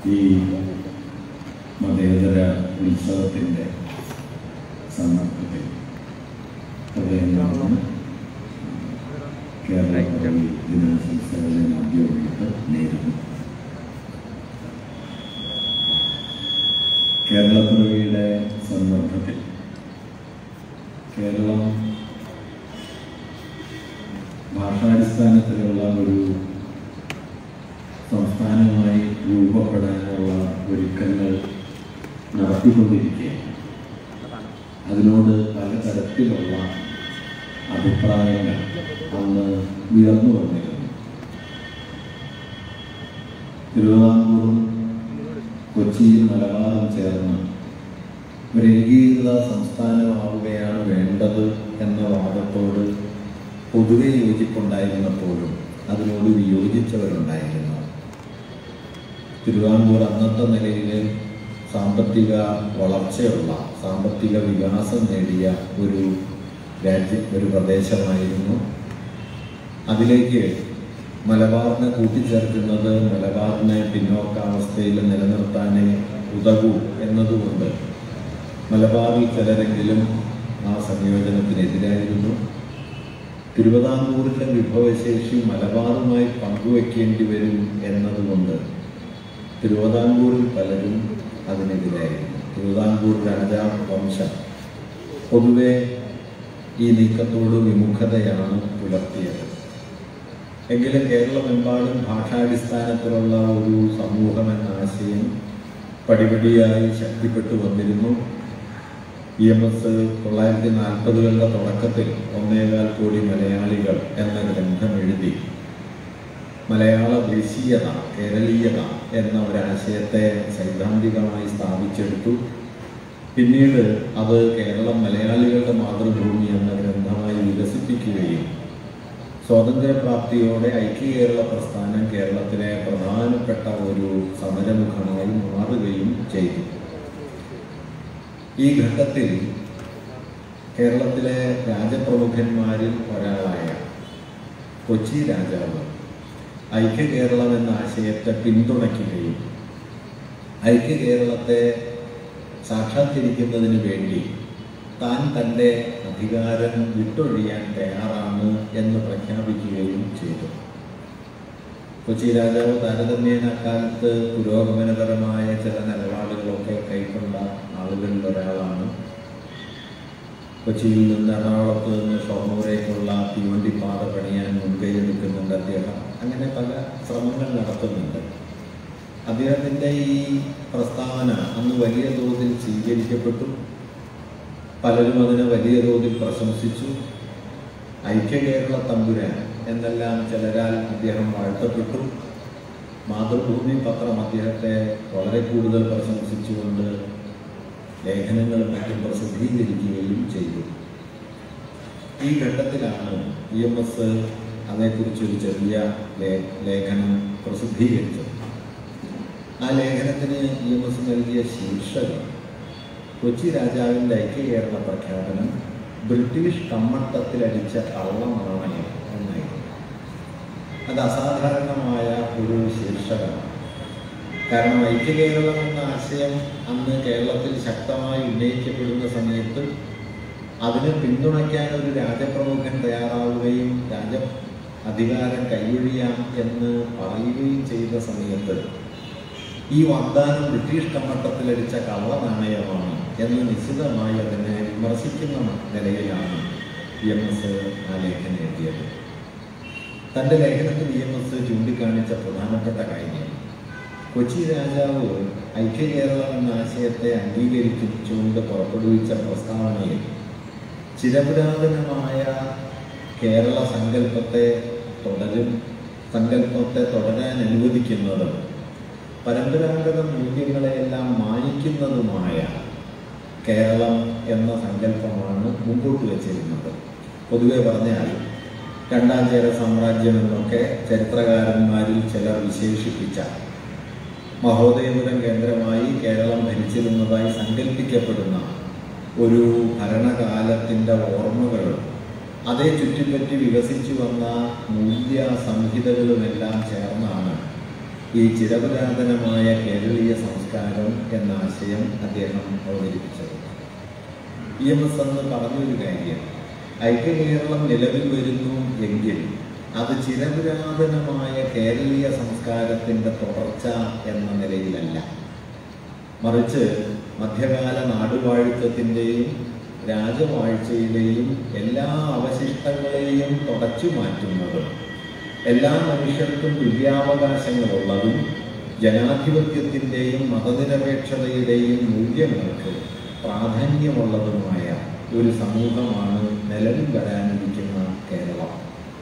ഈ മതേതര ഉത്സവത്തിൻ്റെ സന്ദർഭത്തിൽ ഹൃദയം നിറഞ്ഞ കേരള കവി ദിനാശംസകളെ ആദ്യമായിട്ട് നേരുന്നു കേരളപ്പിറവിയുടെ സന്ദർഭത്തിൽ കേരളം ഭാഷാടിസ്ഥാനത്തിലുള്ള ഒരു സംസ്ഥാനമായി രൂപപ്പെടാനുള്ള ഒരുക്കങ്ങൾ നടത്തിക്കൊണ്ടിരിക്കുകയാണ് അതിനോട് പലതരത്തിലുള്ള അഭിപ്രായങ്ങൾ അന്ന് ഉയർന്നു വന്നിരുന്നു തിരുവിതാംകൂറും കൊച്ചിയും മലബാറും ചേർന്ന് ഒരു ഏകീകൃത സംസ്ഥാനമാവുകയാണ് വേണ്ടത് എന്ന വാദത്തോട് പൊതുവെ യോജിപ്പുണ്ടായിരുന്നപ്പോഴും അതിനോട് വിയോജിച്ചവരുണ്ടായിരുന്നു തിരുവിതാംകൂർ അന്നത്തെ നിലയിൽ സാമ്പത്തിക വളർച്ചയുള്ള സാമ്പത്തിക വികാസം നേടിയ ഒരു രാജ്യ ഒരു പ്രദേശമായിരുന്നു അതിലേക്ക് മലബാറിനെ കൂട്ടിച്ചേർക്കുന്നത് മലബാറിനെ പിന്നോക്കാവസ്ഥയിൽ നിലനിർത്താനേ ഉതകൂ എന്നതുകൊണ്ട് മലബാറിൽ ചിലരെങ്കിലും ആ സംയോജനത്തിനെതിരായിരുന്നു തിരുവിതാംകൂറിൻ്റെ വിഭവശേഷി മലബാറുമായി പങ്കുവെക്കേണ്ടി വരും എന്നതുകൊണ്ട് തിരുവിതാംകൂറിൽ പലരും അതിനെതിരായിരുന്നു തിരുവിതാംകൂർ രാജാ വംശം പൊതുവെ ഈ നീക്കത്തോട് വിമുഖതയാണ് പുലർത്തിയത് എങ്കിലും കേരളമെമ്പാടും ഭാഷാടിസ്ഥാനത്തിലുള്ള ഒരു സമൂഹം എന്ന ആശയം പടിപടിയായി ശക്തിപ്പെട്ടു വന്നിരുന്നു ഇ എം എസ് തൊള്ളായിരത്തി നാൽപ്പതുകളുടെ തുടക്കത്തിൽ ഒന്നേകാൽ കോടി മലയാളികൾ എന്ന ഗ്രന്ഥം എഴുതി മലയാള ദേശീയത കേരളീയത എന്ന ഒരാശയത്തെ സൈദ്ധാന്തികമായി സ്ഥാപിച്ചെടുത്തു പിന്നീട് അത് കേരളം മലയാളികളുടെ മാതൃഭൂമി എന്ന ഗ്രന്ഥമായി വികസിപ്പിക്കുകയും സ്വാതന്ത്ര്യപ്രാപ്തിയോടെ ഐക്യ കേരള പ്രസ്ഥാനം കേരളത്തിലെ പ്രധാനപ്പെട്ട ഒരു സമരമുഖമായി മാറുകയും ചെയ്തു ഈ ഘട്ടത്തിൽ കേരളത്തിലെ രാജപ്രമുഖന്മാരിൽ ഒരാളായ കൊച്ചി രാജാവ് ഐക്യ കേരളം എന്ന ആശയത്തെ പിന്തുണയ്ക്കുകയും ഐക്യ കേരളത്തെ സാക്ഷാത്കരിക്കുന്നതിന് വേണ്ടി താൻ തൻ്റെ അധികാരം വിട്ടൊഴിയാൻ തയ്യാറാണ് എന്ന് പ്രഖ്യാപിക്കുകയും ചെയ്തു കൊച്ചി രാജാവ് താരതമ്യേന കാലത്ത് പുരോഗമനപരമായ ചില നിലപാടുകളൊക്കെ കൈക്കൊണ്ട ആളുകളിൽ ഒരാളാണ് കൊച്ചിയിൽ നിന്ന് എറണാകുളത്ത് നിന്ന് ഷൊർണൂരേക്കുള്ള തീവണ്ടിപ്പാത പണിയാൻ മുൻകൈയെടുക്കുന്നുണ്ട് അദ്ദേഹം അങ്ങനെ പല ശ്രമങ്ങൾ നടത്തുന്നുണ്ട് അദ്ദേഹത്തിൻ്റെ ഈ പ്രസ്താവന അന്ന് വലിയ തോതിൽ സ്വീകരിക്കപ്പെട്ടു പലരും അതിനെ വലിയ തോതിൽ പ്രശംസിച്ചു ഐക്യ കേരള തമ്പുരാൻ എന്നെല്ലാം ചിലരാൽ അദ്ദേഹം വാഴ്ത്തപ്പെട്ടു മാതൃഭൂമി പത്രം അദ്ദേഹത്തെ വളരെ കൂടുതൽ പ്രശംസിച്ചുകൊണ്ട് ലേഖനങ്ങളും മറ്റും പ്രസിദ്ധീകരിക്കുകയും ചെയ്തു ഈ ഘട്ടത്തിലാണ് ഇ എം എസ് അതേക്കുറിച്ചൊരു ചെറിയ ലേ- ലേഖനം പ്രസിദ്ധീകരിച്ചത് ആ ലേഖനത്തിന് ഇ എം എസ് നൽകിയ ശീർഷകം കൊച്ചി രാജാവിൻ്റെ ഐക്യ കേരള പ്രഖ്യാപനം ബ്രിട്ടീഷ് കമ്മട്ടത്തിലടിച്ച കള്ളനാണയം എന്നായിരുന്നു അത് അസാധാരണമായ ഒരു ശീർഷകമാണ് കാരണം ഐക്യ കേരളം എന്ന ആശയം അന്ന് കേരളത്തിൽ ശക്തമായി ഉന്നയിക്കപ്പെടുന്ന സമയത്ത് അതിനെ പിന്തുണയ്ക്കാൻ ഒരു രാജപ്രമുഖൻ തയ്യാറാവുകയും രാജ അധികാരം കൈയൊഴിയാം എന്ന് പറയുകയും ചെയ്ത സമയത്ത് ഈ വാഗ്ദാനം ബ്രിട്ടീഷ് കമ്മട്ടത്തിലടിച്ച കള്ളനാണയമാണ് എന്ന് നിശ്ചിതമായി അതിനെ വിമർശിക്കുന്ന നിലയിലാണ് ഇ എം എസ് ആ ലേഖനം എഴുതിയത് തൻ്റെ ലേഖനത്തിൽ ഇ എം എസ് ചൂണ്ടിക്കാണിച്ച പ്രധാനപ്പെട്ട കാര്യം കൊച്ചി രാജാവ് ഐക്യ കേരളം എന്ന ആശയത്തെ അംഗീകരിച്ചുകൊണ്ട് പുറപ്പെടുവിച്ച പ്രസ്താവനയിൽ ചിരപുരാതനമായ കേരള സങ്കല്പത്തെ തുടരും സങ്കല്പത്തെ തുടരാൻ അനുവദിക്കുന്നത് പരമ്പരാഗത മൂല്യങ്ങളെയെല്ലാം മാനിക്കുന്നതുമായ കേരളം എന്ന സങ്കല്പമാണ് മുമ്പോട്ട് വച്ചിരുന്നത് പൊതുവെ പറഞ്ഞാൽ രണ്ടാം ചേര സാമ്രാജ്യം എന്നൊക്കെ ചരിത്രകാരന്മാരിൽ ചിലർ വിശേഷിപ്പിച്ച മഹോദയപുരം കേന്ദ്രമായി കേരളം ഭരിച്ചിരുന്നതായി സങ്കല്പിക്കപ്പെടുന്ന ഒരു ഭരണകാലത്തിൻ്റെ ഓർമ്മകളും അതേ ചുറ്റിപ്പറ്റി വികസിച്ചു വന്ന മൂല്യ സംഹിതകളുമെല്ലാം ചേർന്നാണ് ഈ ചിരപുരാതനമായ കേരളീയ സംസ്കാരം എന്ന ആശയം അദ്ദേഹം അവതരിപ്പിച്ചത് ഇ എം എസ് എന്ന് പറഞ്ഞൊരു കാര്യം ഐക്യകേരളം നിലവിൽ വരുന്നു എങ്കിൽ അത് ചിരപുരാതനമായ കേരളീയ സംസ്കാരത്തിൻ്റെ തുടർച്ച എന്ന നിലയിലല്ല മറിച്ച് മധ്യകാല നാടുവാഴിത്തത്തിൻ്റെയും രാജവാഴ്ചയിലെയും എല്ലാ അവശിഷ്ടങ്ങളെയും തുടച്ചു മാറ്റുന്നതും എല്ലാ മനുഷ്യർക്കും തുല്യാവകാശങ്ങളുള്ളതും ജനാധിപത്യത്തിൻ്റെയും മതനിരപേക്ഷതയുടെയും മൂല്യങ്ങൾക്ക് പ്രാധാന്യമുള്ളതുമായ ഒരു സമൂഹമാണ് നിലവിൽ വരാനിരിക്കുന്ന കേരളം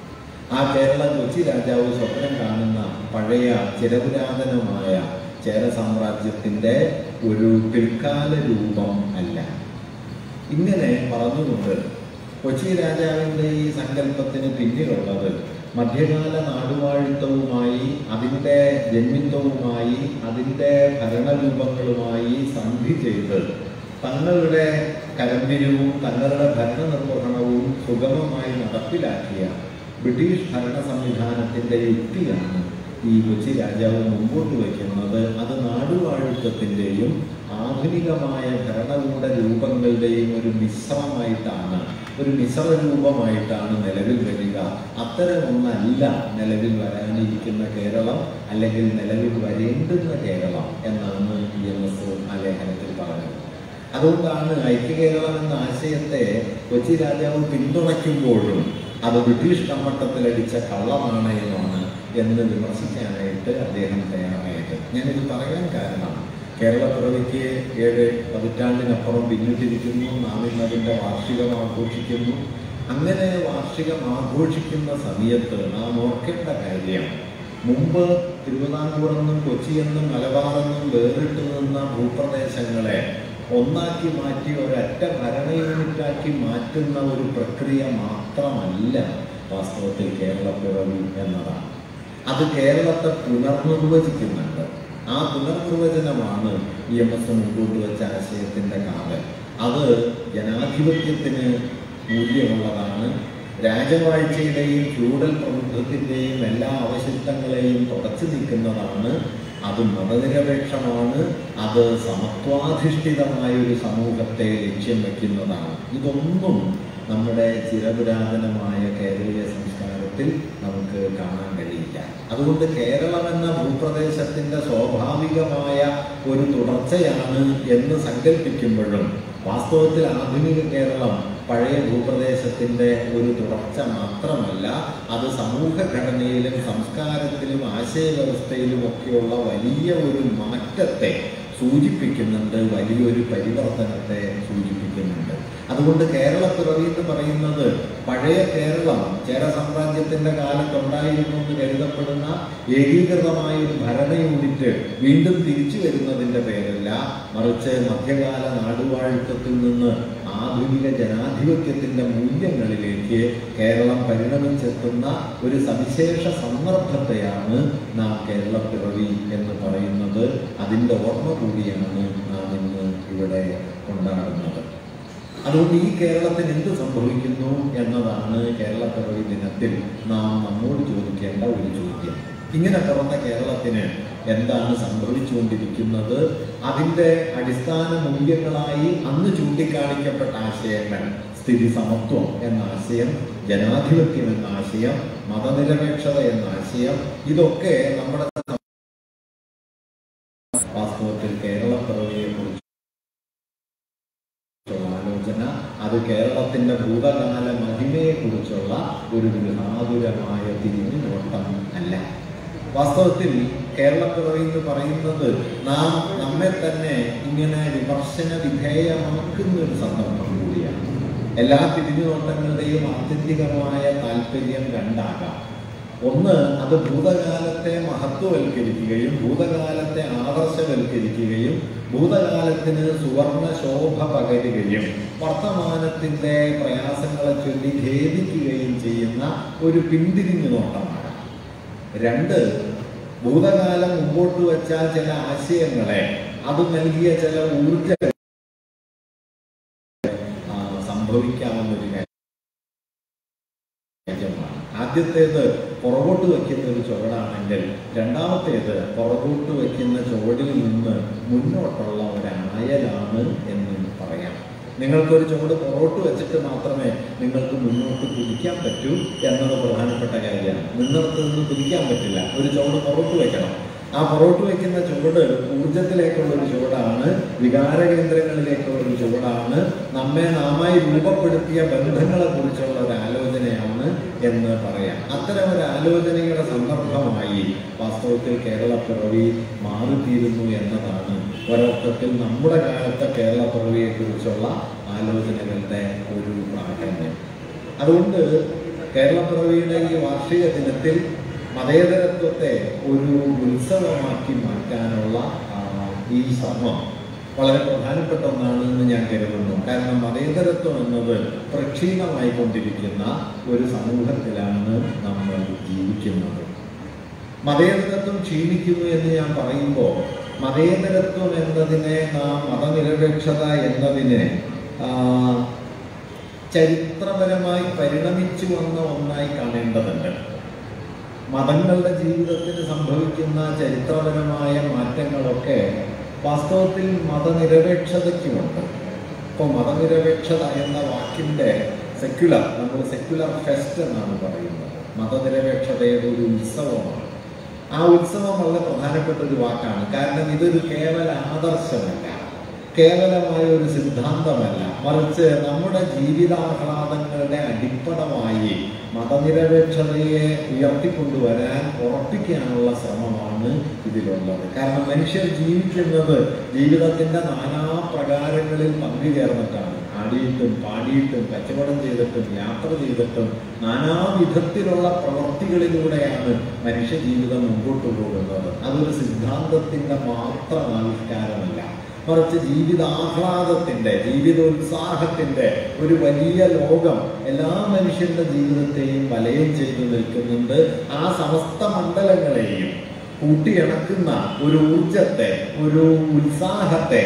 ആ കേരള കൊച്ചി രാജാവ് സ്വപ്നം കാണുന്ന പഴയ ചിരപുരാതനമായ ചേര സാമ്രാജ്യത്തിൻ്റെ ഒരു പിൽക്കാല രൂപം അല്ല ഇങ്ങനെ പറഞ്ഞുകൊണ്ട് കൊച്ചി രാജാവിൻ്റെ ഈ സങ്കല്പത്തിന് പിന്നിലുള്ളത് മധ്യകാല നാടുവാഴിത്തവുമായി അതിൻ്റെ ജന്മിത്വവുമായി അതിൻ്റെ ഭരണരൂപങ്ങളുമായി സന്ധി ചെയ്ത് തങ്ങളുടെ കരമ്പിരിവും തങ്ങളുടെ ഭരണനിർവഹണവും സുഗമമായി നടപ്പിലാക്കിയ ബ്രിട്ടീഷ് ഭരണ സംവിധാനത്തിൻ്റെ യുക്തിയാണ് ഈ കൊച്ചി രാജാവ് മുമ്പോട്ട് വയ്ക്കുന്നത് അത് നാടുവാഴിത്വത്തിൻ്റെയും ആധുനികമായ ഭരണകൂട രൂപങ്ങളുടെയും ഒരു മിശ്രമായിട്ടാണ് ഒരു മിശ്ര രൂപമായിട്ടാണ് നിലവിൽ വരിക അത്തരമൊന്നല്ല നിലവിൽ വരാനിരിക്കുന്ന കേരളം അല്ലെങ്കിൽ നിലവിൽ വരേണ്ടുന്ന കേരളം എന്നാണ് ഇ എം എസ് ആ ലേഖനത്തിൽ പറഞ്ഞത് അതുകൊണ്ടാണ് ഐക്യകേരളം എന്ന ആശയത്തെ കൊച്ചി രാജാവ് പിന്തുണയ്ക്കുമ്പോഴും അത് ബ്രിട്ടീഷ് കമ്മട്ടത്തിലടിച്ച കള്ളനാണയമാണ് എന്ന് വിമർശിക്കാനായിട്ട് അദ്ദേഹം തയ്യാറായത് ഞാനിത് പറയാൻ കാരണം കേരളപ്പിറവിക്ക് ഏഴ് പതിറ്റാണ്ടിനപ്പുറം പിന്നിട്ടിരിക്കുന്നു നാം ഇന്ന് അതിൻ്റെ വാർഷികം ആഘോഷിക്കുന്നു അങ്ങനെ വാർഷികം ആഘോഷിക്കുന്ന സമയത്ത് നാം ഓർക്കേണ്ട കാര്യം മുമ്പ് തിരുവിതാംകൂറെന്നും കൊച്ചിയെന്നും മലബാറെന്നും വേറിട്ട് നിന്ന ഭൂപ്രദേശങ്ങളെ ഒന്നാക്കി മാറ്റി ഒരൊറ്റ ഭരണ യൂണിറ്റാക്കി മാറ്റുന്ന ഒരു പ്രക്രിയ മാത്രമല്ല വാസ്തവത്തിൽ കേരളപ്പിറവി എന്നതാണ് അത് കേരളത്തെ പുനർനിർവചിക്കുന്നുണ്ട് ആ പുനർനിർവചനമാണ് ഇ എം എസ് മുമ്പോട്ട് വെച്ച ആശയത്തിൻ്റെ കാവൽ അത് ജനാധിപത്യത്തിന് മൂല്യമുള്ളതാണ് രാജവാഴ്ചയുടെയും ഫ്യൂഡൽ പ്രബുദ്ധത്തിൻ്റെയും എല്ലാ അവശിഷ്ടങ്ങളെയും തുടച്ചു നീക്കുന്നതാണ് അത് മതനിരപേക്ഷമാണ് അത് സമത്വാധിഷ്ഠിതമായ ഒരു സമൂഹത്തെ ലക്ഷ്യം വയ്ക്കുന്നതാണ് ഇതൊന്നും നമ്മുടെ ചിരപുരാതനമായ കേരളീയ സംസ്കാരത്തിൽ നമുക്ക് കാണാൻ കഴിയില്ല അതുകൊണ്ട് കേരളം എന്ന ഭൂപ്രദേശത്തിൻ്റെ സ്വാഭാവികമായ ഒരു തുടർച്ചയാണ് എന്ന് സങ്കല്പിക്കുമ്പോഴും വാസ്തവത്തിൽ ആധുനിക കേരളം പഴയ ഭൂപ്രദേശത്തിൻ്റെ ഒരു തുടർച്ച മാത്രമല്ല അത് സമൂഹഘടനയിലും സംസ്കാരത്തിലും ആശയവ്യവസ്ഥയിലും ഒക്കെയുള്ള വലിയ ഒരു മാറ്റത്തെ സൂചിപ്പിക്കുന്നുണ്ട് വലിയൊരു പരിവർത്തനത്തെ സൂചിപ്പിക്കുന്നുണ്ട് അതുകൊണ്ട് കേരളപ്പിറവി എന്ന് പറയുന്നത് പഴയ കേരളം ചേര സാമ്രാജ്യത്തിന്റെ കാലത്തുണ്ടായിരുന്നു എന്ന് കരുതപ്പെടുന്ന ഏകീകൃതമായ ഒരു ഭരണ യൂണിറ്റ് വീണ്ടും തിരിച്ചു വരുന്നതിന്റെ പേരല്ല മറിച്ച് മധ്യകാല നാടുവാഴിത്തത്തിൽ നിന്ന് ആധുനിക ജനാധിപത്യത്തിന്റെ മൂല്യങ്ങളിലേക്ക് കേരളം പരിണമിച്ചെത്തുന്ന ഒരു സവിശേഷ സന്ദർഭത്തെയാണ് നാം കേരളപ്പിറവി എന്ന് പറയുന്നത് അതിൻ്റെ ഓർമ്മ കൂടിയാണ് നാം ഇന്ന് ഇവിടെ കൊണ്ടാടുന്നത് അതുകൊണ്ട് ഈ കേരളത്തിന് എന്ത് സംഭവിക്കുന്നു എന്നതാണ് കേരളപ്പിറവി ദിനത്തിൽ നാം നമ്മോട് ചോദിക്കേണ്ട ഒരു ചോദ്യം ഇങ്ങനെ പിറന്ന കേരളത്തിന് എന്താണ് സംഭവിച്ചുകൊണ്ടിരിക്കുന്നത് അതിൻ്റെ അടിസ്ഥാന മൂല്യങ്ങളായി അന്ന് ചൂണ്ടിക്കാണിക്കപ്പെട്ട ആശയങ്ങൾ സ്ഥിതി സമത്വം എന്ന ആശയം ജനാധിപത്യം എന്ന ആശയം മതനിരപേക്ഷത എന്ന ആശയം ഇതൊക്കെ നമ്മുടെ വാസ്തവത്തിൽ കേരളപ്പിറവിയെ കുറിച്ച് ആലോചന അത് കേരളത്തിന്റെ ഭൂതകാല മഹിമയെ കുറിച്ചുള്ള ഒരു ഗൃഹാതുരമായ തിരിഞ്ഞു നോട്ടം അല്ല വാസ്തവത്തിൽ കേരളപ്പിറവി എന്ന് പറയുന്നത് നാം നമ്മെ തന്നെ ഇങ്ങനെ വിമർശന വിധേയമാക്കുന്ന ഒരു സന്ദർഭം കൂടിയാണ് എല്ലാ തിരിഞ്ഞുനോട്ടങ്ങളുടെയും ആത്യന്തികമായ താല്പര്യം രണ്ടാകാം ഒന്ന് അത് ഭൂതകാലത്തെ മഹത്വവൽക്കരിക്കുകയും ഭൂതകാലത്തെ ആദർശവൽക്കരിക്കുകയും ഭൂതകാലത്തിന് സുവർണ ശോഭ പകരുകയും വർത്തമാനത്തിന്റെ പ്രയാസങ്ങളെ ചൊല്ലി ഖേദിക്കുകയും ചെയ്യുന്ന ഒരു പിന്തിരിഞ്ഞു നോട്ടമാണ് രണ്ട് ഭൂതകാലം മുമ്പോട്ട് വെച്ച ചില ആശയങ്ങളെ അത് നൽകിയ ചില ഊർജ ആ, സംഭവിക്കാവുന്ന ഒരു കാര്യമാണ് ആ ആദ്യത്തേത് പുറകോട്ട് വയ്ക്കുന്ന ഒരു ചുവടാണെങ്കിൽ രണ്ടാമത്തേത് പുറകോട്ട് വയ്ക്കുന്ന ചുവടിൽ നിന്ന് മുന്നോട്ടുള്ള ഒരായലാണ് എന്ന് പറയാം നിങ്ങൾക്കൊരു ചുവട് പുറകോട്ട് വെച്ചിട്ട് മാത്രമേ നിങ്ങൾക്ക് മുന്നോട്ട് കുതിക്കാൻ പറ്റൂ എന്നത് പ്രധാനപ്പെട്ട കാര്യമാണ് നിന്നിടത്ത് നിന്ന് കുതിക്കാൻ പറ്റില്ല ഒരു ചുവട് പുറകോട്ട് വെക്കണം ആ പുറകോട്ട് വയ്ക്കുന്ന ചുവട് ഊർജത്തിലേക്കുള്ള ഒരു ചുവടാണ് വികാരകേന്ദ്രങ്ങളിലേക്കുള്ള ഒരു ചുവടാണ് നമ്മെ നാമായി രൂപപ്പെടുത്തിയ ബന്ധങ്ങളെ കുറിച്ചുള്ള ഒരു ആലോചനയാണ് എന്ന് പറയാം അത്തരം ഒരു ആലോചനയുടെ സന്ദർഭമായി വാസ്തവത്തിൽ കേരളപ്പിറവി മാറിത്തീരുന്നു എന്നതാണ് ഒരർത്ഥത്തിൽ നമ്മുടെ കാലത്തെ കേരളപ്പിറവിയെ കുറിച്ചുള്ള ആലോചനകളുടെ ഒരു പ്രാധാന്യം അതുകൊണ്ട് കേരളപ്പിറവിയുടെ ഈ വാർഷിക ദിനത്തിൽ മതേതരത്വത്തെ ഒരു ഉത്സവമാക്കി മാറ്റാനുള്ള ആ, ഈ ശ്രമം വളരെ പ്രധാനപ്പെട്ട ഒന്നാണ് എന്ന് ഞാൻ കരുതുന്നു കാരണം മതേതരത്വം എന്നത് പ്രക്ഷീണമായി കൊണ്ടിരിക്കുന്ന ഒരു സമൂഹത്തിലാണ് നമ്മൾ ജീവിക്കുന്നത് മതേതരത്വം ക്ഷീണിക്കുന്നു എന്ന് ഞാൻ പറയുമ്പോൾ മതേതരത്വം എന്നതിനെ നാം മതനിരപേക്ഷത എന്നതിനെ ആ, ചരിത്രപരമായി പരിണമിച്ചു വന്ന ഒന്നായി കാണേണ്ടതുണ്ട് മതങ്ങളുടെ ജീവിതത്തിൽ സംഭവിക്കുന്ന ചരിത്രപരമായ മാറ്റങ്ങളൊക്കെ വാസ്തവത്തിൽ മതനിരപേക്ഷതയ്ക്കുമുണ്ട് ഇപ്പോൾ മതനിരപേക്ഷത എന്ന വാക്കിൻ്റെ സെക്യുലർ നമ്മൾ സെക്യുലർ ഫെസ്റ്റ് എന്നാണ് പറയുന്നത് മതനിരപേക്ഷതയുടെ ഒരു ഉത്സവമാണ് ആ ഉത്സവം വളരെ പ്രധാനപ്പെട്ട ഒരു വാക്കാണ് കാരണം ഇതൊരു കേവല ആദർശമല്ല കേവലമായ ഒരു സിദ്ധാന്തമല്ല മറിച്ച് നമ്മുടെ ജീവിതാഹ്ലാദങ്ങളുടെ അടിപ്പടമായി മതനിരപേക്ഷതയെ ഉയർത്തിക്കൊണ്ടുവരാൻ ഉറപ്പിക്കാനുള്ള ശ്രമമാണ് ഇതിലുള്ളത് കാരണം മനുഷ്യർ ജീവിക്കുന്നത് ജീവിതത്തിന്റെ നാനാ പ്രകാരങ്ങളിൽ പങ്കുചേർന്നിട്ടാണ് ആടിയിട്ടും പാടിയിട്ടും കച്ചവടം ചെയ്തിട്ടും യാത്ര ചെയ്തിട്ടും നാനാവിധത്തിലുള്ള പ്രവൃത്തികളിലൂടെയാണ് മനുഷ്യ ജീവിതം മുമ്പോട്ട് പോകുന്നത് അതൊരു സിദ്ധാന്തത്തിന്റെ മാത്രം ആവിഷ്കാരമല്ല മറിച്ച് ജീവിതാഹ്ലാദത്തിന്റെ ജീവിതോത്സാഹത്തിന്റെ ഒരു വലിയ ലോകം എല്ലാ മനുഷ്യന്റെ ജീവിതത്തെയും വലയം ചെയ്തു നിൽക്കുന്നുണ്ട് ആ സമസ്ത മണ്ഡലങ്ങളെയും കൂട്ടിയിണക്കുന്ന ഒരു ഊർജത്തെ ഒരു ഉത്സാഹത്തെ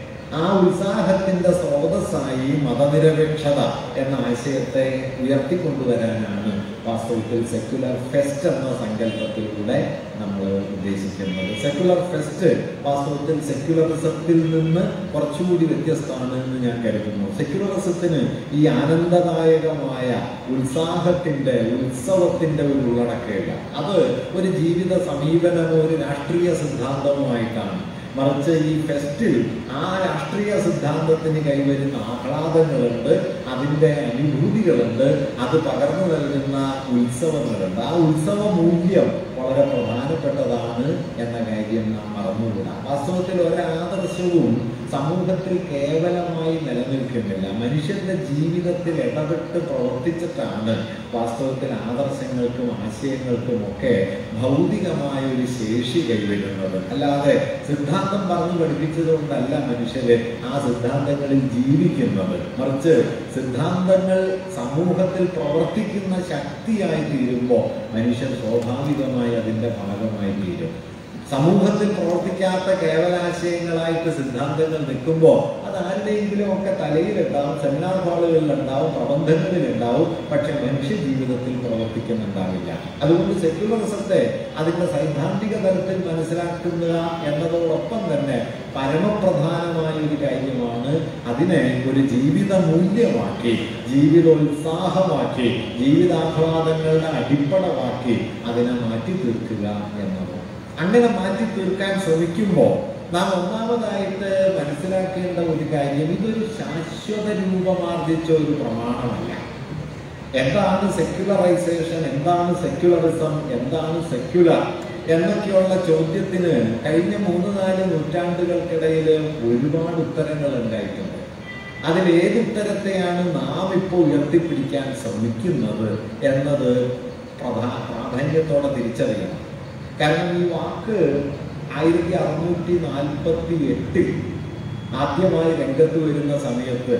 ആ ഉത്സാഹത്തിന്റെ സ്രോതസ്സായി മതനിരപേക്ഷത എന്ന ആശയത്തെ ഉയർത്തിക്കൊണ്ടുവരാനാണ് വാസ്തവത്തിൽ സെക്യുലർ ഫെസ്റ്റ് എന്ന സങ്കല്പത്തിലൂടെ നമ്മൾ ഉദ്ദേശിക്കുന്നത് സെക്യുലർ ഫെസ്റ്റ് വാസ്തവത്തിൽ സെക്യുലറിസത്തിൽ നിന്ന് കുറച്ചുകൂടി വ്യത്യസ്തമാണ് എന്ന് ഞാൻ കരുതുന്നു സെക്യുലറിസത്തിന് ഈ ആനന്ദദായകമായ ഉത്സാഹത്തിന്റെ ഉത്സവത്തിന്റെ ഒരു ഉള്ളടക്കമില്ല അത് ഒരു ജീവിത സമീപനമോ ഒരു രാഷ്ട്രീയ സിദ്ധാന്തമോ ആയിട്ടാണ് മറിച്ച് ഈ ഫെസ്റ്റിൽ ആ രാഷ്ട്രീയ സിദ്ധാന്തത്തിന് കൈവരുന്ന ആഹ്ലാദങ്ങളുണ്ട് അതിൻ്റെ അനുഭൂതികളുണ്ട് അത് പകർന്നു നൽകുന്ന ഉത്സവങ്ങളുണ്ട് ആ ഉത്സവ മൂല്യം വളരെ പ്രധാനപ്പെട്ടതാണ് എന്ന കാര്യം നാം മറന്നുകൂടാ വാസ്തവത്തിൽ ഒരാദർശവും സമൂഹത്തിൽ കേവലമായി നിലനിൽക്കുന്നില്ല മനുഷ്യന്റെ ജീവിതത്തിൽ ഇടപെട്ട് പ്രവർത്തിച്ചിട്ടാണ് വാസ്തവത്തിൽ ആദർശങ്ങൾക്കും ആശയങ്ങൾക്കും ഒക്കെ ഭൗതികമായ ഒരു ശേഷി കൈവരുന്നത് അല്ലാതെ സിദ്ധാന്തം പറഞ്ഞു പഠിപ്പിച്ചതുകൊണ്ടല്ല മനുഷ്യര് ആ സിദ്ധാന്തങ്ങളിൽ ജീവിക്കുന്നത് മറിച്ച് സിദ്ധാന്തങ്ങൾ സമൂഹത്തിൽ പ്രവർത്തിക്കുന്ന ശക്തിയായി തീരുമ്പോൾ മനുഷ്യൻ സ്വാഭാവികമായി അതിന്റെ ഭാഗമായി തീരും സമൂഹത്തിൽ പ്രവർത്തിക്കാത്ത കേവലാശയങ്ങളായിട്ട് സിദ്ധാന്തങ്ങൾ നിൽക്കുമ്പോൾ അത് ആരുടെയെങ്കിലും ഒക്കെ തലയിലുണ്ടാവും സെമിനാർ ഹാളുകളിലുണ്ടാവും പ്രബന്ധങ്ങളിലുണ്ടാവും പക്ഷെ മനുഷ്യ ജീവിതത്തിൽ പ്രവർത്തിക്കുന്നുണ്ടാവില്ല അതുകൊണ്ട് സെക്യുലറിസത്തെ അതിന്റെ സൈദ്ധാന്തിക തലത്തിൽ മനസ്സിലാക്കുക എന്നതോടൊപ്പം തന്നെ പരമപ്രധാനമായ ഒരു കാര്യമാണ് അതിനെ ഒരു ജീവിത മൂല്യമാക്കി ജീവിതോത്സാഹമാക്കി ജീവിതാഹ്ലാദങ്ങളുടെ അടിപ്പടമാക്കി അതിനെ മാറ്റി തീർക്കുക എന്നത് അങ്ങനെ മാറ്റി തീർക്കാൻ ശ്രമിക്കുമ്പോൾ നാം ഒന്നാമതായിട്ട് മനസ്സിലാക്കേണ്ട ഒരു കാര്യം ഇതൊരു ശാശ്വത രൂപമാർജിച്ച ഒരു പ്രമാണമല്ല എന്താണ് സെക്യുലറൈസേഷൻ എന്താണ് സെക്യുലറിസം എന്താണ് സെക്യുലർ എന്നൊക്കെയുള്ള ചോദ്യത്തിന് കഴിഞ്ഞ മൂന്ന് നാല് നൂറ്റാണ്ടുകൾക്കിടയിൽ ഒരുപാട് ഉത്തരങ്ങൾ ഉണ്ടായിട്ടുണ്ട് അതിൽ ഏത് ഉത്തരത്തെയാണ് നാം ഇപ്പോൾ ഉയർത്തിപ്പിടിക്കാൻ ശ്രമിക്കുന്നത് എന്നത് പ്രധാ പ്രാധാന്യത്തോടെ തിരിച്ചറിയണം കാരണം ഈ വാക്ക് ആയിരത്തി അറുന്നൂറ്റി നാൽപ്പത്തി എട്ടിൽ ആദ്യമായി രംഗത്ത് വരുന്ന സമയത്ത്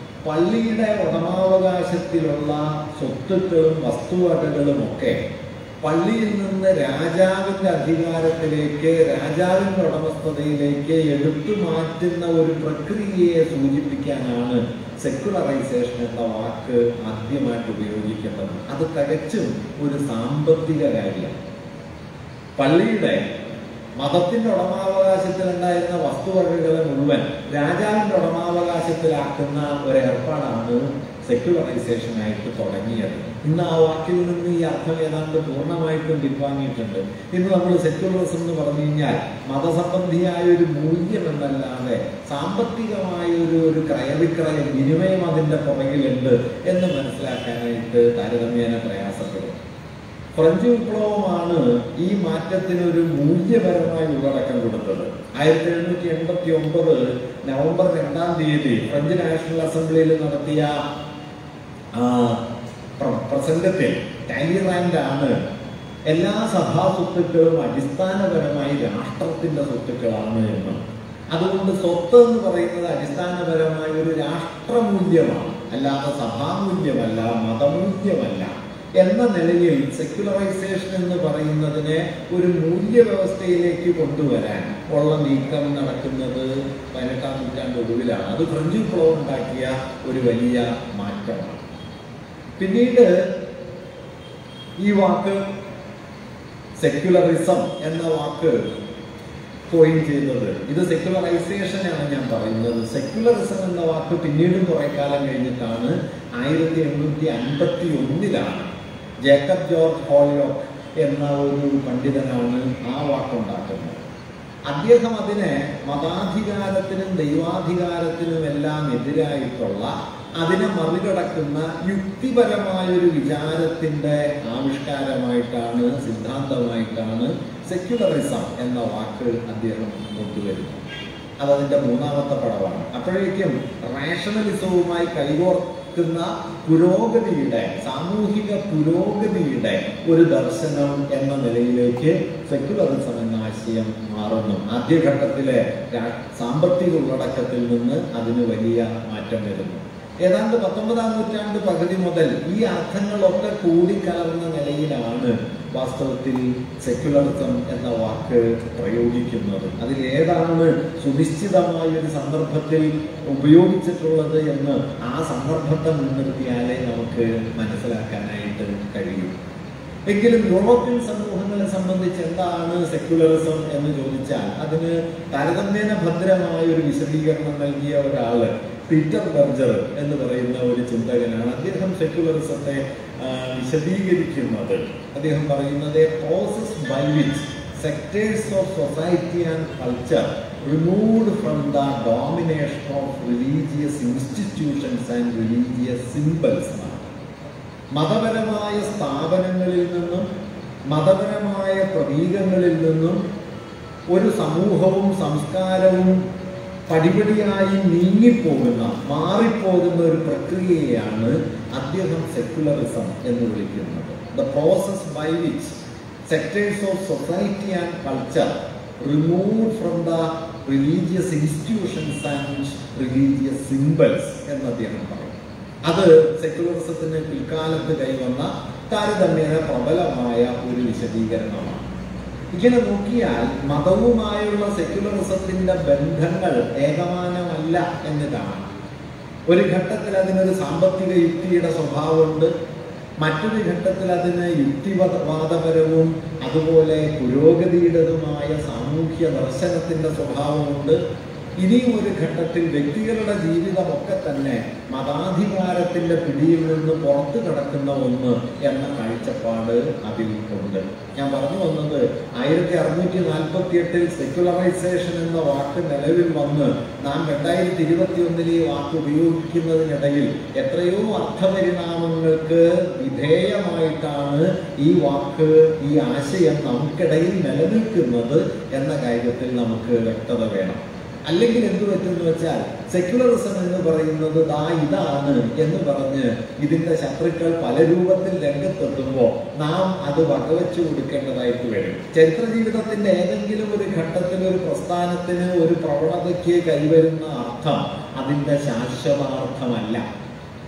പള്ളിയുടെ ഉടമാവകാശത്തിലുള്ള സ്വത്തുക്കളും വസ്തുവകകളും ഒക്കെ പള്ളിയിൽ നിന്ന് രാജാവിന്റെ അധികാരത്തിലേക്ക് രാജാവിന്റെ ഉടമസ്ഥതയിലേക്ക് എടുത്തു മാറ്റുന്ന ഒരു പ്രക്രിയയെ സൂചിപ്പിക്കാനാണ് സെക്കുലറൈസേഷൻ എന്ന വാക്ക് ആദ്യമായിട്ട് ഉപയോഗിക്കുന്നത് അത് തികച്ചും ഒരു സാമ്പത്തിക കാര്യം പള്ളിയുടെ മതത്തിന്റെ ഉടമാവകാശത്തിൽ ഉണ്ടായിരുന്ന വസ്തുവകകളെ മുഴുവൻ രാജാവിന്റെ ഉടമാവകാശത്തിലാക്കുന്ന ഒരു ഏർപ്പാടാണ് സെക്യുലറൈസേഷൻ ആയിട്ട് തുടങ്ങിയത് ഇന്ന് ആ വാക്കിൽ നിന്ന് ഈ അർത്ഥം ഏതാണ്ട് പൂർണ്ണമായിട്ടും പിൻവാങ്ങിയിട്ടുണ്ട് ഇന്ന് നമ്മൾ സെക്യുലറിസം എന്ന് പറഞ്ഞു കഴിഞ്ഞാൽ മതസംബന്ധിയായ ഒരു മൂല്യം എന്നല്ലാതെ സാമ്പത്തികമായ ഒരു ഒരു ക്രയവിക്രയ വിനിമയം അതിന്റെ പുറകിലുണ്ട് എന്ന് മനസ്സിലാക്കാനായിട്ട് താരതമ്യേന പ്രയാസപ്പെടും ഫ്രഞ്ച് വിപ്ലവമാണ് ഈ മാറ്റത്തിന് ഒരു മൂല്യപരമായ ഉള്ളടക്കം കൊടുത്തത് ആയിരത്തി എഴുന്നൂറ്റി എൺപത്തി ഒമ്പത് നവംബർ രണ്ടാം തീയതി ഫ്രഞ്ച് നാഷണൽ അസംബ്ലിയിൽ നടത്തിയ ആ, പ്ര- പ്രസംഗത്തിൽ ടാലിറാൻഡ് ആണ് എല്ലാ സഭാ സ്വത്തുക്കളും അടിസ്ഥാനപരമായി രാഷ്ട്രത്തിന്റെ സ്വത്തുക്കളാണ് എന്ന് അതുകൊണ്ട് സ്വത്ത് എന്ന് പറയുന്നത് അടിസ്ഥാനപരമായ ഒരു രാഷ്ട്രമൂല്യമാണ് അല്ലാതെ സഭാമൂല്യമല്ല മതമൂല്യമല്ല എന്ന നിലയിൽ സെക്യുലറൈസേഷൻ എന്ന് പറയുന്നതിനെ ഒരു മൂല്യവ്യവസ്ഥയിലേക്ക് കൊണ്ടുവരാൻ ഉള്ള നീക്കം നടക്കുന്നത് പതിനെട്ടാം നൂറ്റാണ്ട് ഒടുവിലാണ് അത് ഫ്രഞ്ച് വിപ്ലവം ഉണ്ടാക്കിയ ഒരു വലിയ മാറ്റമാണ് പിന്നീട് ഈ വാക്ക് സെക്യുലറിസം എന്ന വാക്ക് കോയിൻ ചെയ്തത് ഇത് സെക്യുലറൈസേഷനാണ് ഞാൻ പറയുന്നത് സെക്യുലറിസം എന്ന വാക്ക് പിന്നീടും കുറെ കാലം കഴിഞ്ഞിട്ടാണ് ആയിരത്തി എണ്ണൂറ്റി അൻപത്തി ഒന്നിലാണ് ജേക്കബ് ജോർജ് ഹോളിയോക്ക് എന്ന ഒരു പണ്ഡിതനാണ് ആ വാക്കുണ്ടാക്കുന്നത് അദ്ദേഹം അതിനെ മതാധികാരത്തിനും ദൈവാധികാരത്തിനും എല്ലാം എതിരായിട്ടുള്ള അതിനെ മറികടക്കുന്ന യുക്തിപരമായ ഒരു വിചാരത്തിന്റെ ആവിഷ്കാരമായിട്ടാണ് സിദ്ധാന്തമായിട്ടാണ് സെക്യുലറിസം എന്ന വാക്ക് അദ്ദേഹം കൊണ്ടുവരുന്നത് അതതിന്റെ മൂന്നാമത്തെ പടമാണ് അപ്പോഴേക്കും റാഷണലിസവുമായി കൈകോർക്കുന്ന പുരോഗതിയുടെ സാമൂഹിക പുരോഗതിയുടെ ഒരു ദർശനം എന്ന നിലയിലേക്ക് സെക്യുലറിസം എന്ന ആശയം മാറുന്നു ആദ്യഘട്ടത്തിലെ രാ- സാമ്പത്തിക ഉള്ളടക്കത്തിൽ നിന്ന് അതിന് വലിയ മാറ്റം വരുന്നു ഏതാണ്ട് പത്തൊമ്പതാം നൂറ്റാണ്ട് പകുതി മുതൽ ഈ അർത്ഥങ്ങളൊക്കെ കൂടിക്കലർന്ന നിലയിലാണ് വാസ്തവത്തിൽ സെക്യുലറിസം എന്ന വാക്ക് പ്രയോഗിക്കുന്നത് അതിൽ ഏതാണ് സുനിശ്ചിതമായ ഒരു സന്ദർഭത്തിൽ ഉപയോഗിച്ചിട്ടുള്ളത് എന്ന് ആ സന്ദർഭത്തെ മുൻനിർത്തിയാലേ നമുക്ക് മനസ്സിലാക്കാനായിട്ട് കഴിയും എങ്കിലും യൂറോപ്യൻ സമൂഹങ്ങളെ സംബന്ധിച്ച് എന്താണ് സെക്യുലറിസം എന്ന് ചോദിച്ചാൽ അതിന് താരതമ്യേന ഭദ്രമായ ഒരു വിശദീകരണം നൽകിയ ഒരാള് പീറ്റർ ബർജർ എന്ന് പറയുന്ന ഒരു ചിന്തകനാണ് അദ്ദേഹം സെക്യുലറിസത്തെ ആ, വിശദീകരിക്കുന്നത് അദ്ദേഹം പറയുന്നത് process by which sectors of society and culture removed from the domination of religious institutions and religious symbols എന്നാണ് മതപരമായ സ്ഥാപനങ്ങളിൽ നിന്നും മതപരമായ പ്രതീകങ്ങളിൽ നിന്നും ഒരു സമൂഹവും സംസ്കാരവും പടിപടിയായി നീങ്ങിപ്പോകുന്ന മാറിപ്പോകുന്ന ഒരു പ്രക്രിയയാണ് അദ്ദേഹം സെക്യുലറിസം എന്ന് വിളിക്കുന്നത് the process by which sectors of society and culture remove from the religious institutions and religious symbols എന്ന് അദ്ദേഹം പറയും അത് സെക്യുലറിസത്തിന് പിൽക്കാലത്ത് കൈവന്ന താരതമ്യേന പ്രബലമായ ഒരു വിശദീകരണമാണ് ഇങ്ങനെ നോക്കിയാൽ മതവുമായുള്ള സെക്യുലറിസത്തിന്റെ ബന്ധങ്ങൾ ഏകമാനമല്ല എന്ന് കാണാം ഒരു ഘട്ടത്തിൽ അതിനൊരു സാമ്പത്തിക യുക്തിയുടെ സ്വഭാവമുണ്ട് മറ്റൊരു ഘട്ടത്തിൽ അതിന് യുക്തിവാദപരവും അതുപോലെ പുരോഗതിയുടേതുമായ സാമൂഹ്യ ദർശനത്തിന്റെ സ്വഭാവമുണ്ട് ഇനിയും ഒരു ഘട്ടത്തിൽ വ്യക്തികളുടെ ജീവിതമൊക്കെ തന്നെ മതാധികാരത്തിന്റെ പിടിയിൽ നിന്ന് പുറത്തു കിടക്കുന്ന ഒന്ന് എന്ന കാഴ്ചപ്പാട് അതിൽ ഉണ്ട് ഞാൻ പറഞ്ഞു വന്നത് ആയിരത്തി അറുന്നൂറ്റി നാൽപ്പത്തി എട്ടിൽ സെക്യുലറൈസേഷൻ എന്ന വാക്ക് നിലവിൽ വന്ന് നാം രണ്ടായിരത്തി ഇരുപത്തി ഒന്നിൽ ഈ വാക്ക് ഉപയോഗിക്കുന്നതിനിടയിൽ എത്രയോ അർത്ഥപരിണാമങ്ങൾക്ക് വിധേയമായിട്ടാണ് ഈ വാക്ക് ഈ ആശയം നമുക്കിടയിൽ നിലനിൽക്കുന്നത് എന്ന കാര്യത്തിൽ നമുക്ക് വ്യക്തത വേണം അല്ലെങ്കിൽ എന്ത് പറ്റുമെന്ന് വെച്ചാൽ സെക്യുലറിസം എന്ന് പറയുന്നത് ദാ ഇതാണ് എന്ന് പറഞ്ഞ് ഇതിന്റെ ശത്രുക്കൾ പല രൂപത്തിൽ രംഗത്തെത്തുമ്പോൾ നാം അത് വകവെച്ചു കൊടുക്കേണ്ടതായിട്ട് വരും ചരിത്ര ജീവിതത്തിന്റെ ഏതെങ്കിലും ഒരു ഘട്ടത്തിൽ ഒരു പ്രസ്ഥാനത്തിന് ഒരു പ്രവണതയ്ക്ക് കൈവരുന്ന അർത്ഥം അതിന്റെ ശാശ്വതാർത്ഥമല്ല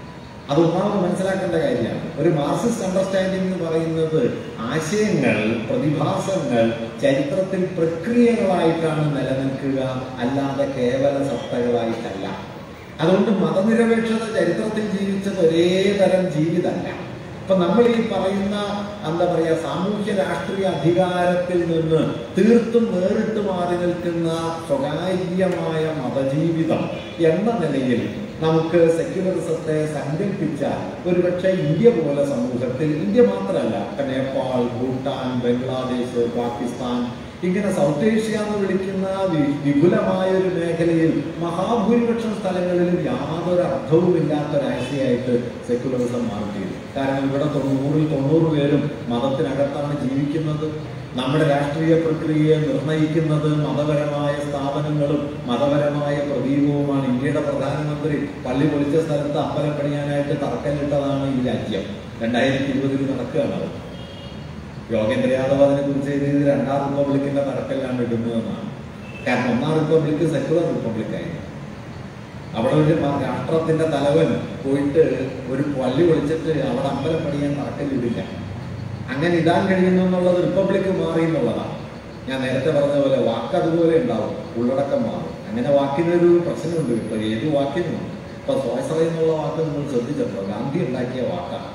അത് ഒന്നാമത് മനസ്സിലാക്കേണ്ട കാര്യമാണ് ഒരു മാർക്സിസ്റ്റ് അണ്ടർസ്റ്റാൻഡിംഗ് എന്ന് പറയുന്നത് ആശയങ്ങൾ പ്രതിഭാസങ്ങൾ ചരിത്രത്തിൽ പ്രക്രിയകളായിട്ടാണ് നിലനിൽക്കുക അല്ലാതെ കേവല സത്തകളായിട്ടല്ല അതുകൊണ്ട് മതനിരപേക്ഷത ചരിത്രത്തിൽ ജീവിച്ചത് ഒരേ തരം ജീവിതമല്ല ഇപ്പൊ നമ്മൾ ഈ പറയുന്ന എന്താ പറയാ സാമൂഹ്യ രാഷ്ട്രീയ അധികാരത്തിൽ നിന്ന് തീർത്തും നേരിട്ട് മാറി നിൽക്കുന്ന സ്വകാര്യമായ മതജീവിതം എന്ന നിലയിൽ നമുക്ക് സെക്യുലറിസത്തെ സങ്കല്പിച്ചാൽ ഒരുപക്ഷെ ഇന്ത്യ പോലെ സമൂഹത്തിൽ ഇന്ത്യ മാത്രമല്ല ഇപ്പൊ നേപ്പാൾ ഭൂട്ടാൻ ബംഗ്ലാദേശ് പാകിസ്ഥാൻ ഇങ്ങനെ സൗത്ത് ഏഷ്യ എന്ന് വിളിക്കുന്ന വി- വിപുലമായ ഒരു മേഖലയിൽ മഹാഭൂരിപക്ഷം സ്ഥലങ്ങളിലും യാതൊരു അർത്ഥവുമില്ലാത്ത ഒരാശയായിട്ട് സെക്യുലറിസം മാറിയിട്ടുണ്ട് കാരണം ഇവിടെ തൊണ്ണൂറിൽ തൊണ്ണൂറ് പേരും മതത്തിനകത്താണ് ജീവിക്കുന്നത് നമ്മുടെ രാഷ്ട്രീയ പ്രക്രിയയെ നിർണയിക്കുന്നത് മതപരമായ സ്ഥാപനങ്ങളും മതപരമായ പ്രതീകവുമാണ് ഇന്ത്യയുടെ പ്രധാനമന്ത്രി പള്ളി പൊളിച്ച സ്ഥലത്ത് അമ്പലം പണിയാനായിട്ട് തറക്കല്ലിട്ടതാണ് ഈ രാജ്യം രണ്ടായിരത്തി ഇരുപതിൽ നടക്കുകയാണ് അത് യോഗേന്ദ്ര യാദവ് അതിനെ കുറിച്ച് എഴുതിയത് രണ്ടാം റിപ്പബ്ലിക്കിന്റെ തറക്കല്ലാണ് ഇടുന്നതെന്നാണ് കാരണം ഒന്നാം റിപ്പബ്ലിക്ക് സെക്യുലർ റിപ്പബ്ലിക്കായിരുന്നു അവിടെ ഒരു മ- രാഷ്ട്രത്തിന്റെ തലവൻ പോയിട്ട് ഒരു പള്ളി ഒളിച്ചിട്ട് അവിടെ അമ്പലം പണിയാൻ തറക്കല്ലിടില്ല അങ്ങനെ ഇടാൻ കഴിയുന്നു എന്നുള്ളത് റിപ്പബ്ലിക്ക് മാറി എന്നുള്ളതാണ് ഞാൻ നേരത്തെ പറഞ്ഞ പോലെ വാക്ക് അതുപോലെ ഉണ്ടാവും ഉള്ളടക്കം മാറും അങ്ങനെ വാക്കിനൊരു പ്രശ്നമുണ്ട് ഇപ്പൊ ഏത് വാക്കിനും ഇപ്പൊ സ്വാശ്രയം എന്നുള്ള വാക്ക് നിങ്ങൾ ശ്രദ്ധിച്ചല്ലോ ഗാന്ധി ഉണ്ടാക്കിയ വാക്കാണ്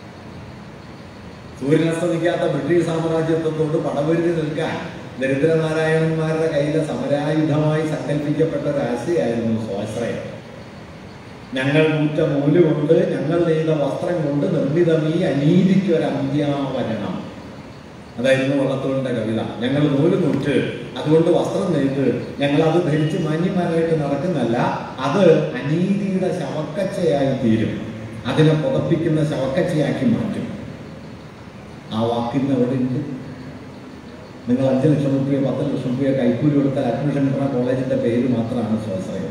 സൂര്യനസ്തമിക്കാത്ത ബ്രിട്ടീഷ് സാമ്രാജ്യത്വത്തോട് പടപൊരുതി നിൽക്കാൻ ദരിദ്രനാരായണന്മാരുടെ കയ്യിലെ സമരായുധമായി സങ്കല്പിക്കപ്പെട്ട ഒരു ആശയായിരുന്നു സ്വാശ്രയം ഞങ്ങൾ നൂറ്റ നൂല് കൊണ്ട് ഞങ്ങൾ നെയ്ത വസ്ത്രം കൊണ്ട് നിർമ്മിതം ഈ അനീതിക്ക് ഒരു അന്ത്യാവരണം അതായിരുന്നു വള്ളത്തോളിന്റെ കവിത ഞങ്ങൾ നൂല് നൂറ്റ് അതുകൊണ്ട് വസ്ത്രം നെയ്ത് ഞങ്ങൾ അത് ധരിച്ച് മാന്യന്മാരായിട്ട് നടക്കുന്നല്ല അത് അനീതിയുടെ ശവക്കച്ചയായി തീരും അതിനെ പുതപ്പിക്കുന്ന ശവക്കച്ചയാക്കി മാറ്റും ആ വാക്കിന് അവിടെ ഉണ്ട് നിങ്ങൾ അഞ്ച് ലക്ഷം റുപ്യ പത്ത് ലക്ഷം റുപ്യ കൈക്കൂലി കൊടുത്താൽ അഡ്മിഷൻ കിട്ടുന്ന കോളേജിന്റെ പേര് മാത്രമാണ് സ്വാശ്രയം